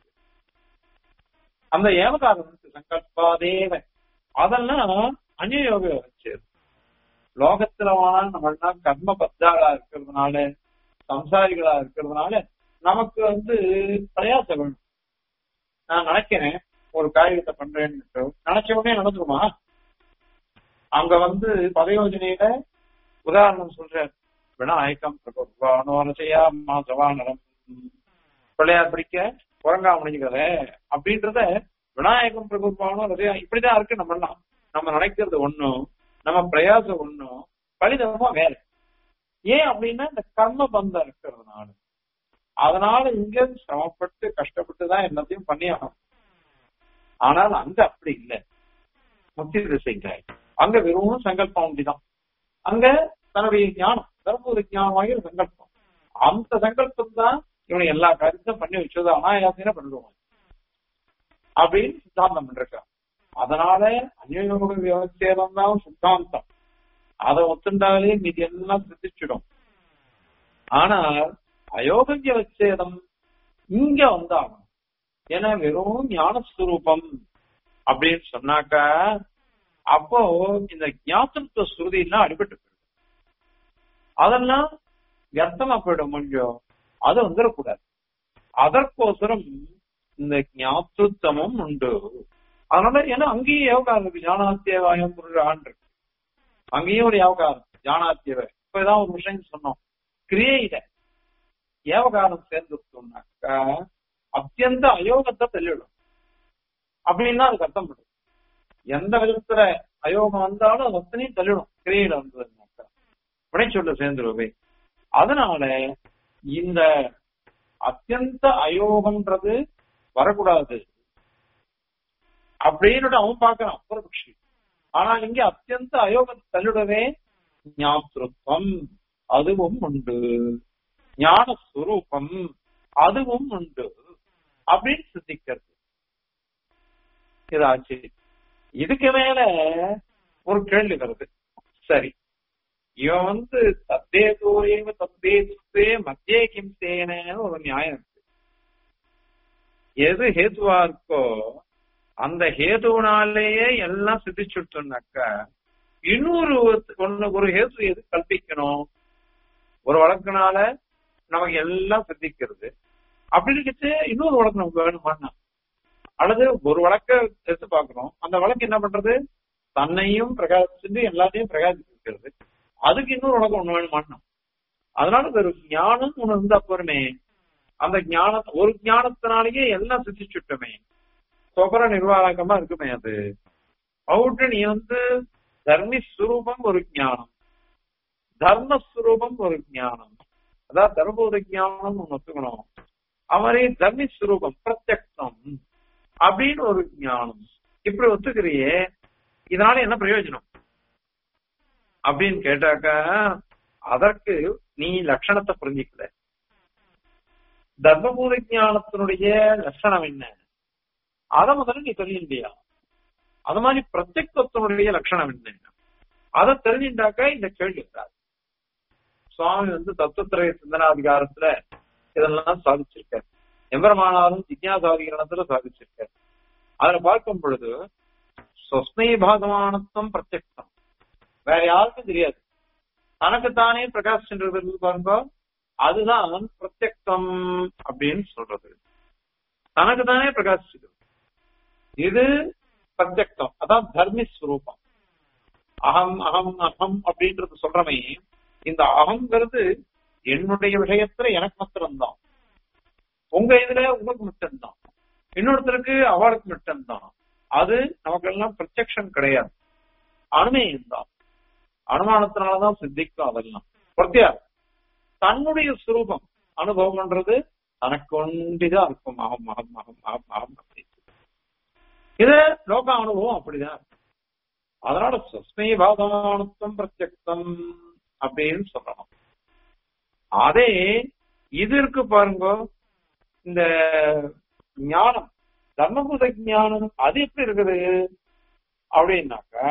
அந்த ஏவகாரம் இருக்கு சங்கல்பாதேவ அதெல்லாம் அந்நியோக வச்சு லோகத்துல வேணா நம்மளாம் கர்ம பத்தாளா இருக்கிறதுனால சம்சாரிகளா இருக்கிறதுனால நமக்கு வந்து பிரயாசம் வேணும் நான் நினைக்கிறேன் ஒரு காரியத்தை பண்றேன்னு நினைச்ச உடனே நடந்துருமா அங்க வந்து பதயோஜனையில உதாரணம் சொல்றேன் விநாயகம் பிரபுவானோரசையா மாசவானரம் பிள்ளையார் பிடிக்க குரங்கா முடிஞ்சுக்கிறத அப்படின்றத விநாயகம் பிரபுவானோ ரசையா இப்படிதான் இருக்கு நம்ம எல்லாம் நம்ம நினைக்கிறது ஒண்ணும் நம்ம பிரயாசம் ஒண்ணும் பலிதமா வேற ஏன் அப்படின்னா இந்த கர்ம பந்தம் இருக்கிறதுனால அதனால இங்க சிரமப்பட்டு கஷ்டப்பட்டு தான் எல்லாத்தையும் பண்ணியாகணும் ஆனால் அங்க அப்படி இல்லை முக்தி திசைங்க அங்க வெறும் சங்கல்பம் அப்படிதான் அங்க தன்னுடைய ஞானம் தர்மபுரி ஞானமாகிய ஒரு சங்கல்பம் அந்த சங்கல்பம் தான் இவனை எல்லா காரியத்தையும் பண்ணி வச்சது அனாயாசன பண்ணிடுவான் அப்படின்னு சித்தாந்தம் பண்ணிருக்கான் அதனால அந்யோக விவசேதம் தான் சித்தாந்தம் அதை ஒத்துண்டாலே மீதி எல்லாம் சித்திச்சிடும் ஆனால் அயோகங்கிய வச்சேதம் இங்க வந்தாகணும் ஏன்னா வெறும் ஞானஸ்வரூபம் அப்படின்னு சொன்னாக்கா அப்போ இந்த ஞாபகத்துவ ஸ்ருதி எல்லாம் அடிபட்டு போயிடும் அதெல்லாம் வியர்த்தமா போயிடும் கொஞ்சம் அது வந்துடக்கூடாது அதற்கோசரம் இந்த ஞாபகத்துவமும் உண்டு அதனால ஏன்னா அங்கேயும் யோகாரம் இருக்கு ஞானாத்தியவாயம் புருஷான் இருக்கு அங்கேயும் ஒரு யோகாரம் ஞானாத்தியவ இப்ப ஏதாவது ஒரு விஷயம் சொன்னோம் கிரியையில ஏவகாரம் சேர்ந்துட்டோம்னாக்கா அத்தியந்த அயோகத்தை தள்ளிவிடும் அப்படின்னு அதுக்கு அர்த்தம் பண்ணும் எந்த விதத்துல அயோகம் வந்தாலும் அது அத்தனையும் தள்ளிடும் கிரியையில வந்ததுனாக்கா வினைச்சொல்ல சேர்ந்துருவே அதனால இந்த அத்தியந்த அயோகம்ன்றது வரக்கூடாது அப்படின்னு அவன் பாக்குறான் பூர்வபக்ஷி ஆனா இங்க அத்தியந்த அயோகத்தை தள்ளிடவே ஞாபகம் அதுவும் உண்டு ஞான சுரூபம் அதுவும் உண்டு அப்படின்னு சித்திக்கிறது இதாச்சு இதுக்கு மேல ஒரு கேள்வி வருது சரி இவன் வந்து தத்தே தூரேவ தத்தே சுத்தே மத்தியே கிம் சேனன்னு ஒரு நியாயம் இருக்கு எது ஹேதுவா இருக்கோ அந்த ஹேதுனாலேயே எல்லாம் சித்திச்சுட்டோம்னாக்கா இன்னொரு ஒண்ணு ஒரு ஹேது எது கல்பிக்கணும் ஒரு வழக்குனால நமக்கு எல்லாம் சித்திக்கிறது அப்படி இருக்கிறது இன்னொரு வழக்கு நமக்கு வேணுமான்னா அல்லது ஒரு வழக்க எடுத்து பார்க்கணும் அந்த வழக்கு என்ன பண்றது தன்னையும் பிரகாசிச்சு எல்லாத்தையும் பிரகாசிக்கிறது அதுக்கு இன்னொரு வழக்கம் ஒண்ணு வேணுமான்னா அதனால ஒரு ஞானம் ஒண்ணு இருந்தா போருமே அந்த ஞானம் ஒரு ஞானத்தினாலேயே எல்லாம் சித்திச்சுட்டோமே சொபர நிர்வாகமா இருக்குமே அது அவுட்டு நீ வந்து தர்மி சுரூபம் ஒரு ஞானம் தர்மஸ்வரூபம் ஒரு ஞானம் அதாவது தர்மபோத ஞானம் ஒத்துக்கணும் அவரே தர்மி சுரூபம் பிரத்யக்தம் அப்படின்னு ஒரு ஞானம் இப்படி ஒத்துக்கிறியே இதனால என்ன பிரயோஜனம் அப்படின்னு கேட்டாக்கா அதற்கு நீ லட்சணத்தை புரிஞ்சிக்கல தர்மபூத ஞானத்தினுடைய லட்சணம் என்ன அதை முதல்ல நீ தெரிஞ்சுட்டியா அது மாதிரி பிரத்யக்தத்தினுடைய லட்சணம் என்ன அதை தெரிஞ்சுட்டாக்கா இந்த கேள்வி இருக்காது சுவாமி வந்து தத்துவத்திரைய சிந்தனாதிகாரத்துல இதெல்லாம் சாதிச்சிருக்காரு எம்பெருமானாரும் ஜிக்யாசாதிகரணத்துல சாதிச்சிருக்காரு அதுல பார்க்கும் பொழுது சொஸ்னை பாகமானத்துவம் பிரத்யக்தம் வேற யாருக்கும் தெரியாது தனக்குத்தானே பிரகாசின்றது பாருங்க அதுதான் பிரத்யக்தம் அப்படின்னு சொல்றது தனக்கு தானே பிரகாசிச்சது இது பிரத்யக்தம் அதான் தர்மி ஸ்வரூபம் அகம் அகம் அகம் அப்படின்றது சொல்றமே இந்த அகங்கிறது என்னுடைய விஷயத்துல எனக்கு மாத்திரம்தான் உங்க இதுல உங்களுக்கு மட்டும்தான் இன்னொருத்தருக்கு அவளுக்கு மட்டும்தான் அது நமக்கெல்லாம் பிரத்யக்ஷம் கிடையாது அனுமேயம் தான் அனுமானத்தினாலதான் சித்திக்கும் அதெல்லாம் பிரத்யா தன்னுடைய சுரூபம் அனுபவம்ன்றது தனக்கு ஒன்றிதான் இருக்கும் அகம் அகம் அகம் அகம் அகம் அப்படின்னு இது லோக அனுபவம் அப்படிதான் அதனால சுஸ்மை பாதமானத்துவம் பிரத்யக்தம் அப்படின்னு சொல்லணும் அதே இது இருக்கு பாருங்க இந்த ஞானம் தர்மபுத ஞானம் அது எப்படி இருக்குது அப்படின்னாக்கா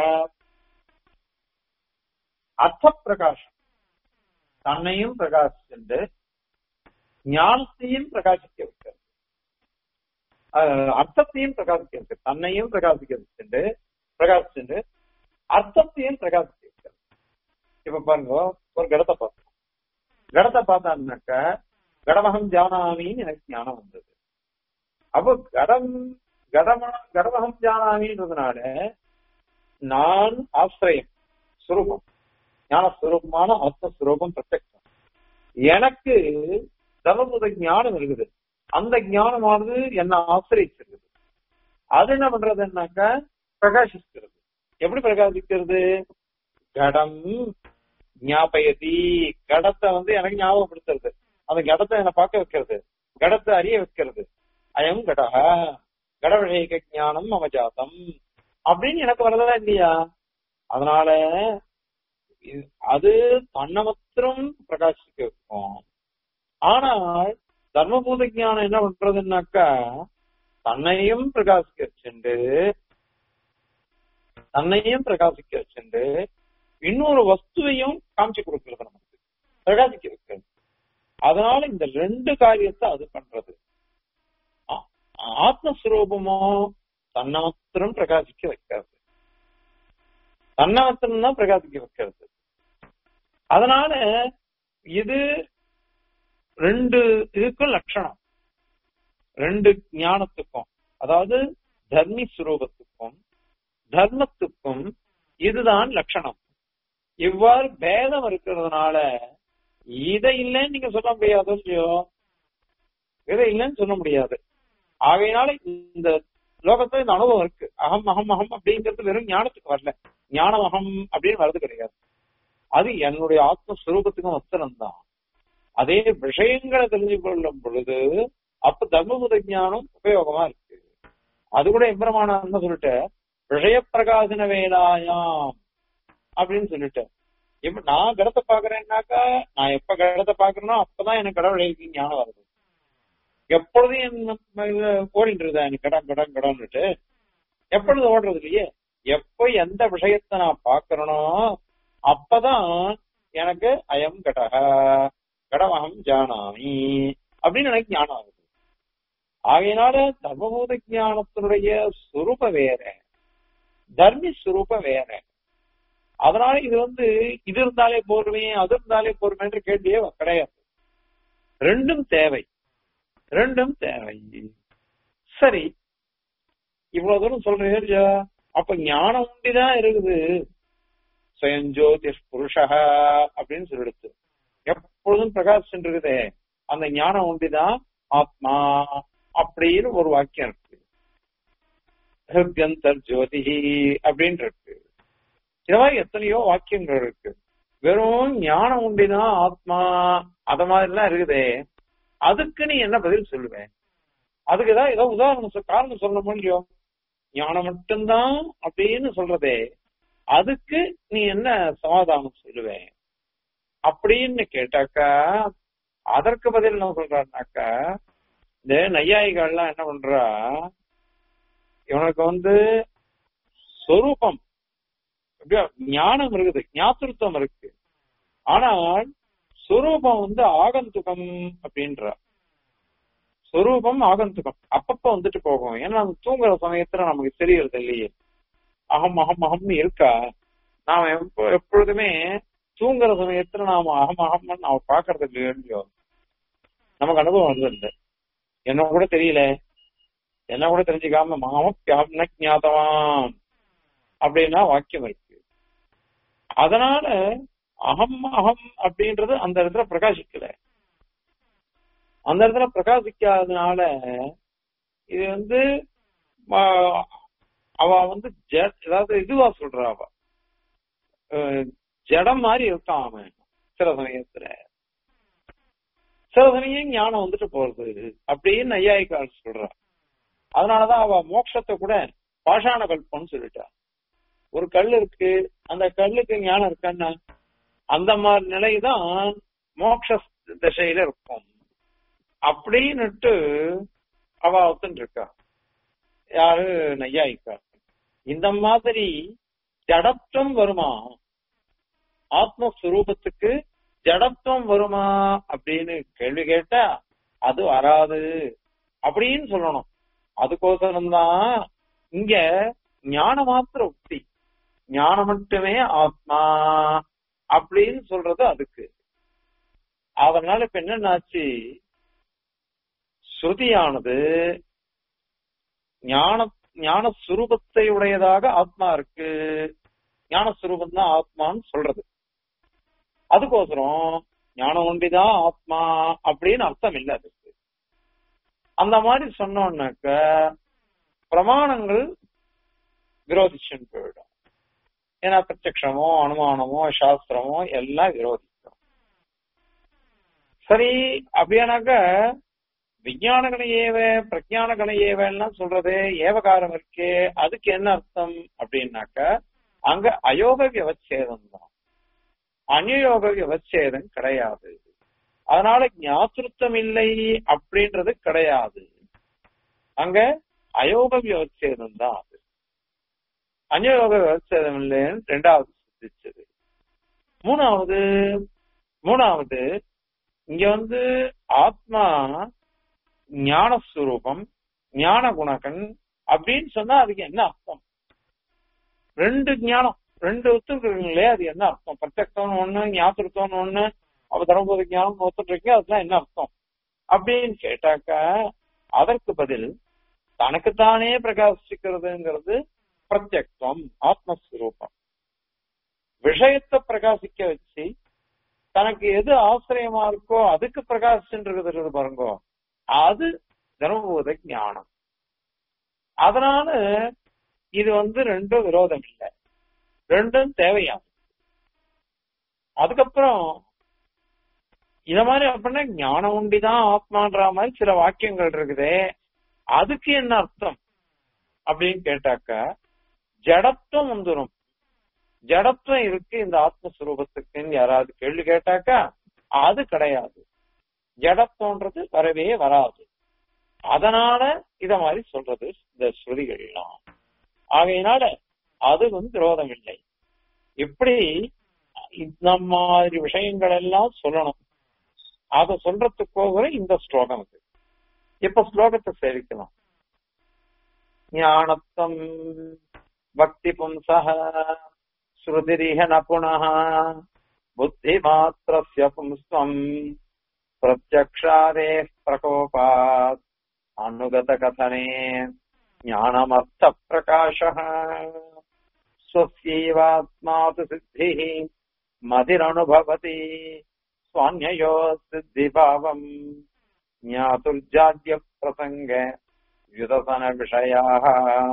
அர்த்த பிரகாசம் தன்னையும் பிரகாசிச்சுண்டு ஞானத்தையும் பிரகாசிக்க வைக்கிறது அஹ் அர்த்தத்தையும் பிரகாசிக்க வைக்கிறது தன்னையும் பிரகாசிக்க வச்சுண்டு பிரகாசிச்சுண்டு அர்த்தத்தையும் பிரகாசிக்க வைக்கிறது இப்ப பாருங்க ஒரு கடத்தை பார்த்தோம் கடத்தை பார்த்தான்னாக்க கடமகம் ஜானாமின்னு எனக்கு ஞானம் வந்தது அப்போ கடம் கடம கடமகம் ஜானாமின்றதுனால நான் ஆசிரியம் சுரூபம் ஞானஸ்வரூபமான ஆத்மஸ்வரூபம் பிரத்யக்ஷம் எனக்கு தர்மபுத ஞானம் இருக்குது அந்த ஞானமானது என்ன ஆசிரியச்சிருக்குது அது என்ன பண்றதுன்னாக்க பிரகாசிக்கிறது எப்படி பிரகாசிக்கிறது கடம் ஞாபயதி கடத்தை வந்து எனக்கு ஞாபகப்படுத்துறது அந்த கடத்தை என்ன பார்க்க வைக்கிறது கடத்தை அறிய வைக்கிறது அயம் கடக கடவிஷேக ஞானம் அவஜாதம் அப்படின்னு எனக்கு வரதா இல்லையா அதனால இது- அது தன்னை மாத்திரம் பிரகாசிக்க வைக்கும் ஆனால் தர்மபூத ஞானம் என்ன பண்றதுன்னாக்கா தன்னையும் பிரகாசிக்க வச்சுண்டு தன்னையும் பிரகாசிக்க வச்சுண்டு இன்னொரு வஸ்துவையும் காமிச்சு கொடுக்கிறது நமக்கு பிரகாசிக்க வைக்கிறது அதனால இந்த ரெண்டு காரியத்தை அது பண்றது ஆ- ஆத்மஸ்வரூபமோ தன்னை மாத்திரம் பிரகாசிக்க வைக்கிறது தன்னை மாத்திரம் தான் பிரகாசிக்க வைக்கிறது அதனால இது ரெண்டு இதுக்கும் லட்சணம் ரெண்டு ஞானத்துக்கும் அதாவது தர்மி சுரூபத்துக்கும் தர்மத்துக்கும் இதுதான் லட்சணம் இவ்வாறு பேதம் இருக்கிறதுனால இதை இல்லைன்னு நீங்க சொல்ல முடியாது இல்லையோ இதை இல்லைன்னு சொல்ல முடியாது ஆகையினால இந்த லோகத்துல இந்த அனுபவம் இருக்கு அகம் அகம் அகம் அப்படிங்கிறது வெறும் ஞானத்துக்கு வரல ஞானம் அகம் அப்படின்னு வரது கிடையாது அது என்னுடைய ஆத்மஸ்வரூபத்துக்கும் வஸ்திரம் தான் அதே விஷயங்களை தெரிஞ்சு கொள்ளும் பொழுது அப்ப தர்மபுத ஞானம் உபயோகமா இருக்கு அது கூட எம்பிரமான என்ன சொல்லிட்டு விஷய பிரகாசன வேலாயாம் அப்படின்னு சொல்லிட்டு இப்ப நான் கடத்தை பாக்குறேன்னாக்கா நான் எப்ப கடத்தை பாக்குறேனோ அப்பதான் எனக்கு கடவுளுக்கு ஞானம் வருது எப்பொழுதும் என்ன ஓடிட்டு இருந்தா எனக்கு கடம் கடம் கடம்னுட்டு எப்பொழுது ஓடுறது இல்லையே எப்போ எந்த விஷயத்த நான் பாக்குறேனோ அப்பதான் எனக்கு அயம் கடக கடமகம் ஜானாமி அப்படின்னு எனக்கு ஞானம் ஆகுது ஆகையினால தர்மபூத ஞானத்தினுடைய சுரூப வேற தர்மி சுரூப வேற அதனால இது வந்து இது இருந்தாலே போருமே அது இருந்தாலே போருமேன்ற கேள்வியே கிடையாது ரெண்டும் தேவை ரெண்டும் தேவை சரி இவ்வளவு தூரம் சொல்றீங்க இல்லையா? அப்ப ஞானம் உண்டிதான் இருக்குது சுயஞ்சோதிஷ் புருஷா அப்படின்னு சொல்லிடுச்சு எப்பொழுதும் பிரகாஷ் இருக்குதே அந்த ஞானம் உண்டிதான் ஆத்மா அப்படின்னு ஒரு வாக்கியம் இருக்கு ஹிருத்யந்தர் ஜோதி அப்படின்னு இருக்கு இந்த மாதிரி எத்தனையோ வாக்கியங்கள் இருக்கு வெறும் ஞானம் உண்டிதான் ஆத்மா அத மாதிரிலாம் இருக்குதே அதுக்கு நீ என்ன பதில் சொல்லுவேன் அதுக்கு ஏதாவது ஏதோ உதாரணம் சொல்- காரணம் சொல்ல முடியும் ஞானம் மட்டும்தான் அப்படின்னு சொல்றதே அதுக்கு நீ என்ன சமாதானம் சொல்லுவேன் அப்படின்னு கேட்டாக்கா அதற்கு பதில் என்ன சொல்றாருனாக்கா இந்த நையாயிகள்லாம் என்ன பண்றா இவனுக்கு வந்து சொரூபம் எப்படியோ ஞானம் இருக்குது ஞாபகத்துவம் இருக்கு ஆனால் சொரூபம் வந்து ஆகந்துகம் அப்படின்றா சொரூபம் ஆகந்துகம் அப்பப்ப வந்துட்டு போகும் ஏன்னா அது தூங்குற சமயத்துல நமக்கு தெரியறது இல்லையே அகம் அகம் அகம்னு இருக்கா நாம எப்ப- எப்பொழுதுமே தூங்குற சமயத்துல நாம அகம் அகம்னு நாம பாக்குறது இல்லையோ இல்லையோ நமக்கு அனுபவம் வந்து என்ன கூட தெரியல என்ன கூட தெரிஞ்சுக்காம மாமப்பியாம் ந ஞாதவான் அப்படின்னா வாக்கியம் இருக்கு அதனால அகம் அகம் அப்படின்றது அந்த இடத்துல பிரகாசிக்கல அந்த இடத்துல பிரகாசிக்காதனால இது வந்து ஆஹ், அவ வந்து ஜ- அதாவது இதுவா சொல்றா அவ அஹ், ஜடம் மாதிரி இருக்கான் அவன் சில சமயத்துல சில சமயம் ஞானம் வந்துட்டு போறது அப்படின்னு நையாயிக்கால் சொல்றா அதனாலதான் அவ மோட்சத்தை கூட பாஷாண கல்பம்னு சொல்லிட்டா ஒரு கல் இருக்கு அந்த கல்லுக்கு ஞானம் இருக்கான்னா அந்த மாதிரி நிலைதான் மோட்ச திசையில இருக்கும் அப்படின்னுட்டு அவ ஒத்துன்னு இருக்கா யாரு நையாயிக்கா இந்த மாதிரி ஜடத்துவம் வருமா ஆத்மஸ்வரூபத்துக்கு ஜடத்துவம் வருமா அப்படின்னு கேள்வி கேட்டா அது வராது அப்படின்னு சொல்லணும் அதுக்கோசரம் தான் இங்க ஞான மாத்திர உக்தி ஞானம் மட்டுமே ஆத்மா அப்படின்னு சொல்றது அதுக்கு அதனால இப்ப என்னன்னாச்சு ஸ்ருதியானது ஞான ஞான சுரூபத்தை உடையதாக ஆத்மா இருக்கு ஞான சுரூபம் தான் ஆத்மான்னு சொல்றது அதுக்கோசரம் ஞானம் ஒண்டிதான் ஆத்மா அப்படின்னு அர்த்தம் இல்லை அதுக்கு அந்த மாதிரி சொன்னோம்னாக்க பிரமாணங்கள் விரோதிச்சுன்னு போயிடும் ஏன்னா பிரத்யக்ஷமோ அனுமானமோ சாஸ்திரமோ எல்லாம் விரோதிக்கும் சரி அப்படியானாக்க விஞ்ஞான கணையேவ பிரஜான கணையேவெல்லாம் சொல்றது ஏவகாரம் இருக்கே அதுக்கு என்ன அர்த்தம் அப்படின்னாக்க அங்க அயோக விவச்சேதம் தான் அநியோக விவச்சேதம் கிடையாது அதனால ஞாத்திருத்தம் இல்லை அப்படின்றது கிடையாது அங்க அயோக விவச்சேதம் தான் அது அநியோக விவச்சேதம் இல்லைன்னு ரெண்டாவது சிந்திச்சது மூணாவது மூணாவது இங்க வந்து ஆத்மா ஞானஸ்வரூபம் ஞான குணகன் அப்படின்னு சொன்னா அதுக்கு என்ன அர்த்தம் ரெண்டு ஞானம் ரெண்டு ஒத்துக்கிறீங்களே அது என்ன அர்த்தம் பிரத்யக்தம்னு ஒண்ணு ஞாபகத்தம்னு ஒண்ணு அப்ப தரம்போது ஞானம் ஒத்துட்டு அதுதான் என்ன அர்த்தம் அப்படின்னு கேட்டாக்கா அதற்கு பதில் தனக்குத்தானே பிரகாசிக்கிறதுங்கிறது பிரத்யக்தம் ஆத்மஸ்வரூபம் விஷயத்தை பிரகாசிக்க வச்சு தனக்கு எது ஆசிரியமா இருக்கோ அதுக்கு பிரகாசிச்சுன்றது பாருங்கோ அது தர்மபூத ஞானம் அதனால இது வந்து ரெண்டும் விரோதம் இல்லை ரெண்டும் தேவையானது அதுக்கப்புறம் இத மாதிரி அப்படின்னா ஞானம் உண்டிதான் ஆத்மான்ற மாதிரி சில வாக்கியங்கள் இருக்குதே அதுக்கு என்ன அர்த்தம் அப்படின்னு கேட்டாக்க ஜடத்துவம் வந்துடும் ஜடத்துவம் இருக்கு இந்த ஆத்மஸ்வரூபத்துக்குன்னு யாராவது கேள்வி கேட்டாக்கா அது கிடையாது ஜடத்துவன்றது வரவே வராது அதனால இத மாதிரி சொல்றது இந்த ஸ்ருதிகள்லாம் ஆகையினால அது வந்து விரோதம் இல்லை இப்படி இந்த மாதிரி விஷயங்கள் எல்லாம் சொல்லணும் அத சொல்றதுக்கோகிற இந்த ஸ்லோகம் இது இப்ப ஸ்லோகத்தை சேவிக்கலாம் ஞானத்தம் பக்தி பும்சா ஸ்ருதிரிஹ ந புனः புத்தி மாத்திரஸ்ய பும்ஸ்வம் பிரத்யக்ஷாதே பிரகோபாத் அனுகத கதனே ஞானமர்த்த பிரகாशः स्वस्यैवात्मातु सिद्धिः मतिरनुभवति स्वान्ययो सिद्धिभावम् ज्ञातुर्जाड्य प्रसङ्ग व्युदसनविषयाः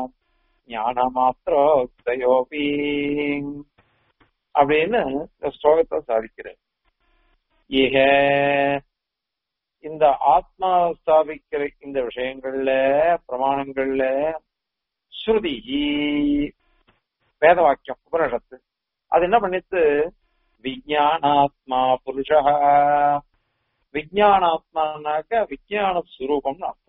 ஞானமாத்திரோக்தையோபி அப்படின்னு இந்த ஸ்லோகத்தை சாதிக்கிறேன் இக இந்த ஆத்மா ஸ்தாபிக்கிற இந்த விஷயங்கள்ல பிரமாணங்கள்ல ஸ்ருதி வேத வாக்கியம் உபனிஷத்து அது என்ன பண்ணித்து விஜயானாத்மா புருஷா விஜயானாத்மானாக்க விஜயான சுரூபம்னு அர்த்தம்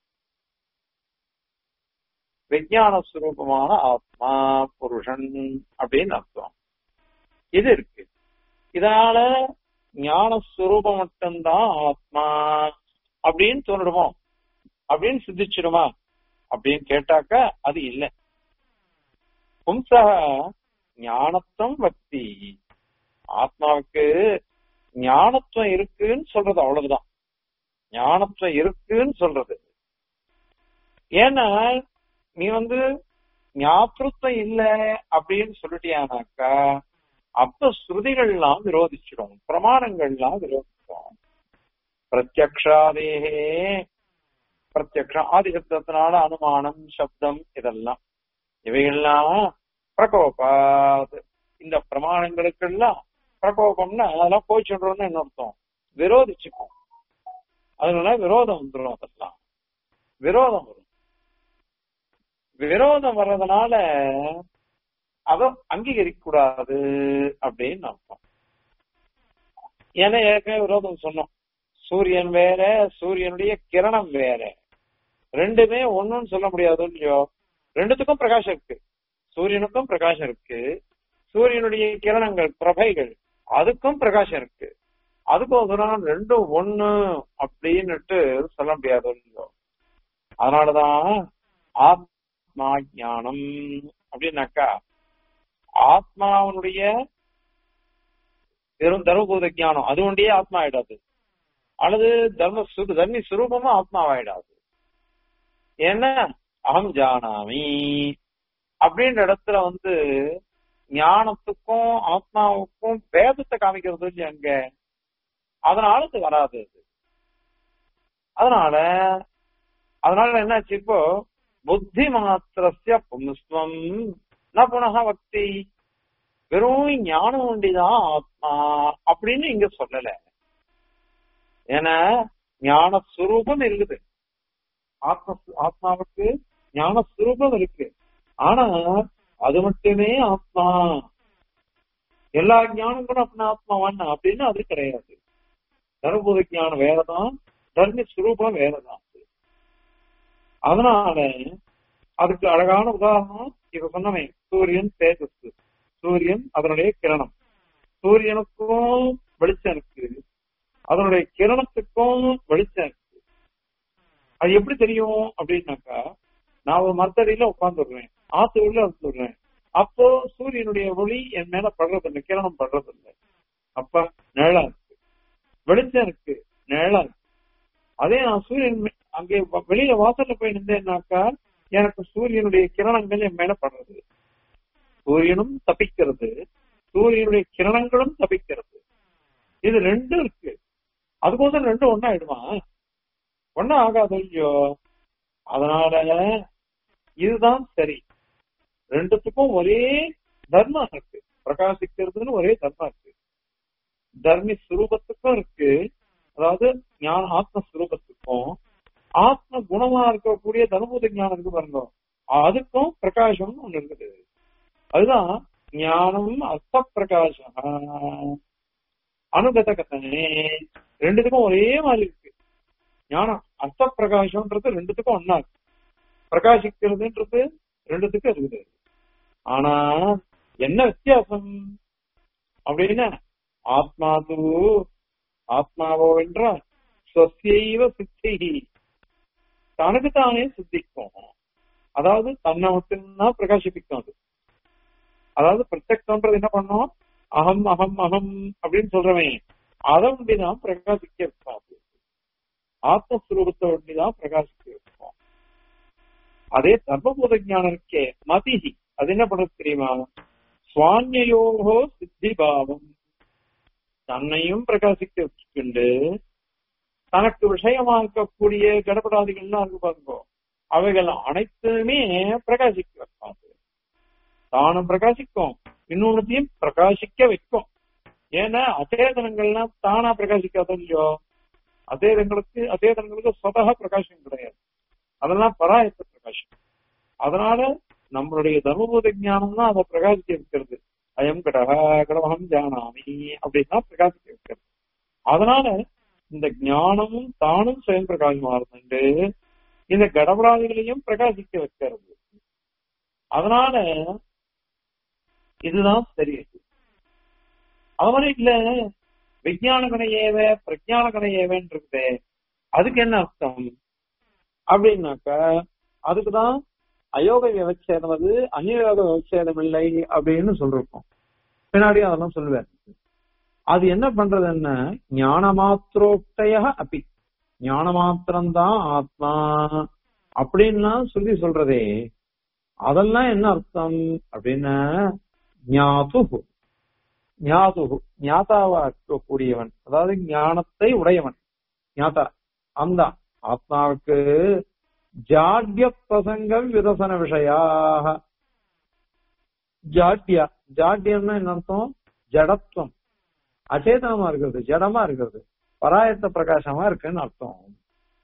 விஜயான சுரூபமான ஆத்மா புருஷன் அப்படின்னு அர்த்தம் இது இருக்கு இதனால ஞான சுரூபம் மட்டும்தான் ஆத்மா அப்படின்னு தோணிடுமோ அப்படின்னு சித்திச்சிடுமா அப்படின்னு கேட்டாக்க அது இல்லை பும்சக ஞானத்துவம் பக்தி ஆத்மாவுக்கு ஞானத்துவம் இருக்குன்னு சொல்றது அவ்வளவுதான் ஞானத்துவம் இருக்குன்னு சொல்றது ஏன்னா நீ வந்து ஞாபகத்துவம் இல்ல அப்படின்னு சொல்லிட்டியானாக்கா அப்ப ஸ்ருதிகள்லாம் விரோதிச்சிடும் பிரமாணங்கள்லாம் விரோதிச்சிடும் பிரத்யக்ஷாதேகே பிரத்யக்ஷம் ஆதிசப்தத்தினால அனுமானம் சப்தம் இதெல்லாம் இவைகள்லாம் பிரகோபாத் இந்த பிரமாணங்களுக்கெல்லாம் பிரகோபம்னா அதெல்லாம் போய் சொல்றோம்னு என்ன அர்த்தம் விரோதிச்சுக்கும் அதனால விரோதம் வந்துடும் அதெல்லாம் விரோதம் வரும் விரோதம் வர்றதுனால அதை அங்கீகரிக்க கூடாது அப்படின்னு அர்த்தம் ஏன்னா ஏற்கனவே விரோதம் சொன்னோம் சூரியன் வேற சூரியனுடைய கிரணம் வேற ரெண்டுமே ஒண்ணுன்னு சொல்ல முடியாது இல்லையோ ரெண்டுத்துக்கும் பிரகாசம் இருக்கு சூரியனுக்கும் பிரகாசம் இருக்கு சூரியனுடைய கிரணங்கள் பிரபைகள் அதுக்கும் பிரகாசம் இருக்கு அதுக்கோசரம் ரெண்டும் ஒண்ணு அப்படின்னுட்டு சொல்ல முடியாது இல்லையோ அதனாலதான் ஆத்மா ஞானம் அப்படின்னாக்கா ஆத்மாவனுடைய வெறும் தர்மபூத ஞானம் அது ஒன்றியே ஆத்மா ஆயிடாது அல்லது தர்ம சுரு தர்மி சுரூபமும் ஆத்மாவாயிடாது ஏன்னா அகம் ஜானாமி அப்படின்ற இடத்துல வந்து ஞானத்துக்கும் ஆத்மாவுக்கும் பேதத்தை காமிக்கிறது இல்லையா அங்க அதனால இது வராது அது அதனால அதனால என்னாச்சு இப்போ புத்தி மாத்திரஸ்ய பும்ஸ்வம் ந புனக பக்தி வெறும் ஞானம் ஒண்டிதான் ஆத்மா அப்படின்னு இங்க சொல்லல ஏன்னா ஞான சுரூபம் இருக்குது ஆத்ம ஆத்மாவுக்கு ஞான சுரூபம் இருக்கு ஆனா அது மட்டுமே ஆத்மா எல்லா ஞானங்களும் அப்படின்னா ஆத்மாவான் அப்படின்னு அது கிடையாது தர்மபூத ஞானம் வேறதான் தர்ம சுரூபம் வேறதான் அதனால அதுக்கு அழகான உதாரணம் இப்ப சொன்னமே சூரியன் தேஜஸ் சூரியன் அதனுடைய கிரணம் சூரியனுக்கும் வெளிச்சம் இருக்கு அதனுடைய கிரணத்துக்கும் வெளிச்சம் இருக்கு அது எப்படி தெரியும் அப்படின்னாக்கா நான் ஒரு மரத்தடியில உட்காந்துடுறேன் ஆத்து உள்ள வந்துடுறேன் அப்போ சூரியனுடைய ஒளி என் மேல படுறதில்லை கிரணம் படுறதில்லை அப்ப நிழலா இருக்கு வெளிச்சம் இருக்கு நிழலா இருக்கு அதே நான் சூரியன் மே- அங்கே வ- வெளியில வாசல்ல போய் நின்றேன்னாக்கா எனக்கு சூரியனுடைய கிரணங்கள் என் மேல படுறது சூரியனும் தப்பிக்கிறது சூரியனுடைய கிரணங்களும் தப்பிக்கிறது இது ரெண்டும் இருக்கு அதுக்கோசரம் ரெண்டும் ஒண்ணா ஆயிடுமா ஒன்னும் ஆகாது இல்லையோ அதனால இதுதான் சரி ரெண்டுத்துக்கும் ஒரே தர்மம் இருக்கு பிரகாசிக்கிறதுன்னு ஒரே தர்மம் இருக்கு தர்மி சுரூபத்துக்கும் இருக்கு அதாவது ஞான ஆத்ம சுரூபத்துக்கும் ஆத்ம குணமா இருக்கக்கூடிய தர்மபூத ஞானம் இருக்கு பாருங்க அதுக்கும் பிரகாசம்னு ஒண்ணு இருக்குது அதுதான் ஞானம் அர்த்த பிரகாசம் அனுகத கத்தனே ரெண்டுத்துக்கும் ஒரே மாதிரி இருக்கு ஞானம் அர்த்த பிரகாசம்ன்றது ரெண்டுத்துக்கும் ஒன்னா இருக்கு பிரகாசிக்கிறதுன்றது ரெண்டுத்துக்கும் இருக்குது ஆனா என்ன வித்தியாசம் அப்படின்னா ஆத்மா தூ ஆத்மாவோ என்றால் சொசைவ சித்தி தனக்கு தானே சித்திக்கும் அதாவது தன்னை மட்டும்தான் பிரகாசிப்பிக்கும் அது அதாவது பிரத்யக்ஷன்றது என்ன பண்ணும் அகம் அகம் அகம் அப்படின்னு சொல்றவன் அதை ஒண்டிதான் பிரகாசிக்க வைப்பான் அது. ஆத்மஸ்வரூபத்தை ஒண்டிதான் பிரகாசிக்க வைப்போம் அதே தர்மபூத ஞானம் இருக்கே மதிஹி அது என்ன பண்ணுறது தெரியுமா சுவான்யோகோ சித்தி பாவம் தன்னையும் பிரகாசிக்க வச்சுக்கிண்டு தனக்கு விஷயமா இருக்கக்கூடிய கடப்படாதிகள்லாம் இருக்கு பாருங்க அவைகள் அனைத்துமே பிரகாசிக்க வைப்பாங்க தானும் பிரகாசிக்கும் இன்னொன்னுத்தையும் பிரகாசிக்க வைக்கும் ஏன்னா அச்சேதனங்கள்லாம் தானா பிரகாசிக்காத இல்லையோ அச்சேதங்களுக்கு அச்சேதனங்களுக்கு சொதக பிரகாசம் கிடையாது அதெல்லாம் பராயத்த பிரகாசம் அதனால நம்மளுடைய தர்மபூத ஞானம் தான் அதை பிரகாசிக்க வைக்கிறது அயம் கடகா கடவகம் ஜானாமி அப்படின்னா பிரகாசிக்க வைக்கிறது அதனால இந்த ஞானமும் தானும் சுயம் பிரகாசமா இருந்துட்டு இந்த கடவுளாதிகளையும் பிரகாசிக்க வைக்கிறது அதனால இதுதான் சரி அது மாதிரி இல்ல விஞ்ஞான கணை ஏவ பிரஜான கணை ஏவன்னு இருக்குதே அதுக்கு என்ன அர்த்தம் அப்படின்னாக்கா அதுக்குதான் அயோக விவச்சேதம் அது அநியோக விவச்சேதம் இல்லை அப்படின்னு சொல்லிருக்கோம் பின்னாடி அதெல்லாம் சொல்லுவேன் அது என்ன பண்றதுன்னா ஞான மாத்திரோக்தய அப்பி ஞான மாத்திரம்தான் ஆத்மா அப்படின்லாம் சொல்லி சொல்றதே அதெல்லாம் என்ன அர்த்தம் அப்படின்னா ஞாதுகு ஞாதுகு ஞாதாவா இருக்கக்கூடியவன் அதாவது ஞானத்தை உடையவன் ஞாதா அந்த ஆத்மாவுக்கு ஜாட்ய பிரசங்கம் விதசன விஷயாக ஜாட்யா ஜாட்யம்னா என்ன அர்த்தம் ஜடத்துவம் அச்சேதனமா இருக்கிறது ஜடமா இருக்கிறது பராயத்த பிரகாசமா இருக்குன்னு அர்த்தம்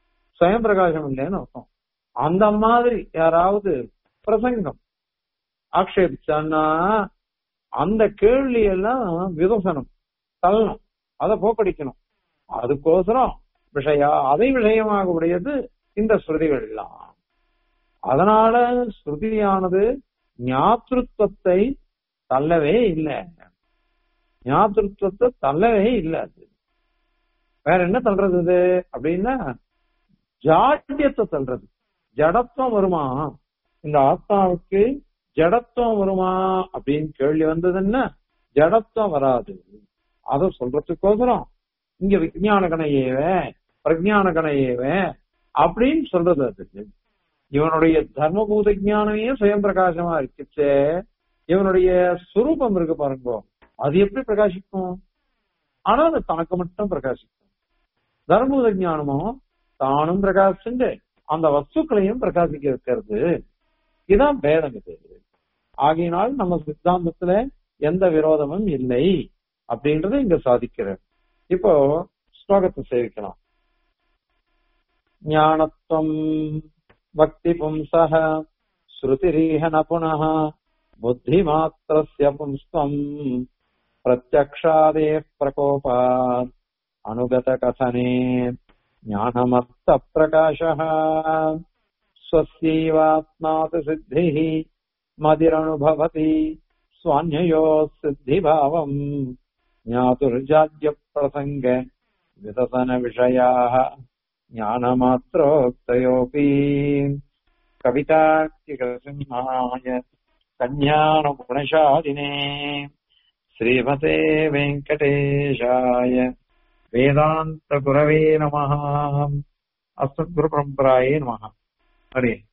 சுயம் பிரகாசம் இல்லைன்னு அர்த்தம் அந்த மாதிரி யாராவது பிரசங்கம் ஆக்ஷேபிச்சான்னா அந்த கேள்வி எல்லாம் விதசனம் தள்ளணும் அதை போக்கடிக்கணும் அதுக்கோசரம் விஷயா அதை விஷயமாக உடையது இந்த ஸ்ருதிகள் எல்லாம் அதனால ஸ்ருதியானது ஞாத்திருத்தத்தை தள்ளவே இல்லை ஞாத்திருத்தத்தை தள்ளவே இல்லை அது வேற என்ன தள்ளுறது இது அப்படின்னா ஜாட்டியத்தை தள்ளுறது ஜடத்துவம் வருமா இந்த ஆத்மாவுக்கு ஜடத்துவம் வருமா அப்படின்னு கேள்வி வந்ததுன்னா ஜடத்துவம் வராது அத சொல்றதுக்கோசரம் இங்க விஜயான கணையேவ பிரஜான கணையேவ அப்படின்னு சொல்றது அது இவனுடைய தர்மபூத ஞானமே சுயம் பிரகாசமா இருக்குச்சே இவனுடைய சுரூபம் இருக்கு பாருங்க அது எப்படி பிரகாசிக்கும் ஆனா அது தனக்கு மட்டும் பிரகாசிக்கும் தர்மபூத ஞானமும் தானும் பிரகாசிச்சு அந்த வஸ்துக்களையும் பிரகாசிக்க வைக்கிறது இதுதான் பேதம் இது ஆகையினால் நம்ம சித்தாந்தத்துல எந்த விரோதமும் இல்லை அப்படின்றத இங்க சாதிக்கிறார் இப்போ ஸ்லோகத்தை சேவிக்கலாம் ஞானத்துவம் பக்தி பும்சः ஸ்ருதிரீஹ ந புனः புத்திமாத்திரஸ்ய பும்ஸ்துவம் பிரத்யக்ஷாதேः பிரகோபாத் अनुगतकथने ज्ञानमत्तप्रकाशः स्वस्यैवात्मातु सिद्धिः मदिरनुभवति स्वान्ययोः सिद्धिभावम् ज्ञातुर्जाड्यप्रसङ्ग वितसनविषयाः ज्ञानमात्रोक्तयोऽपि कवितार्किकसिंहाय कन्याणगुणशालिने श्रीमते वेङ्कटेशाय वेदान्तगुरवे नमः अस्मद्गुरुपरम्परायै नमः हरे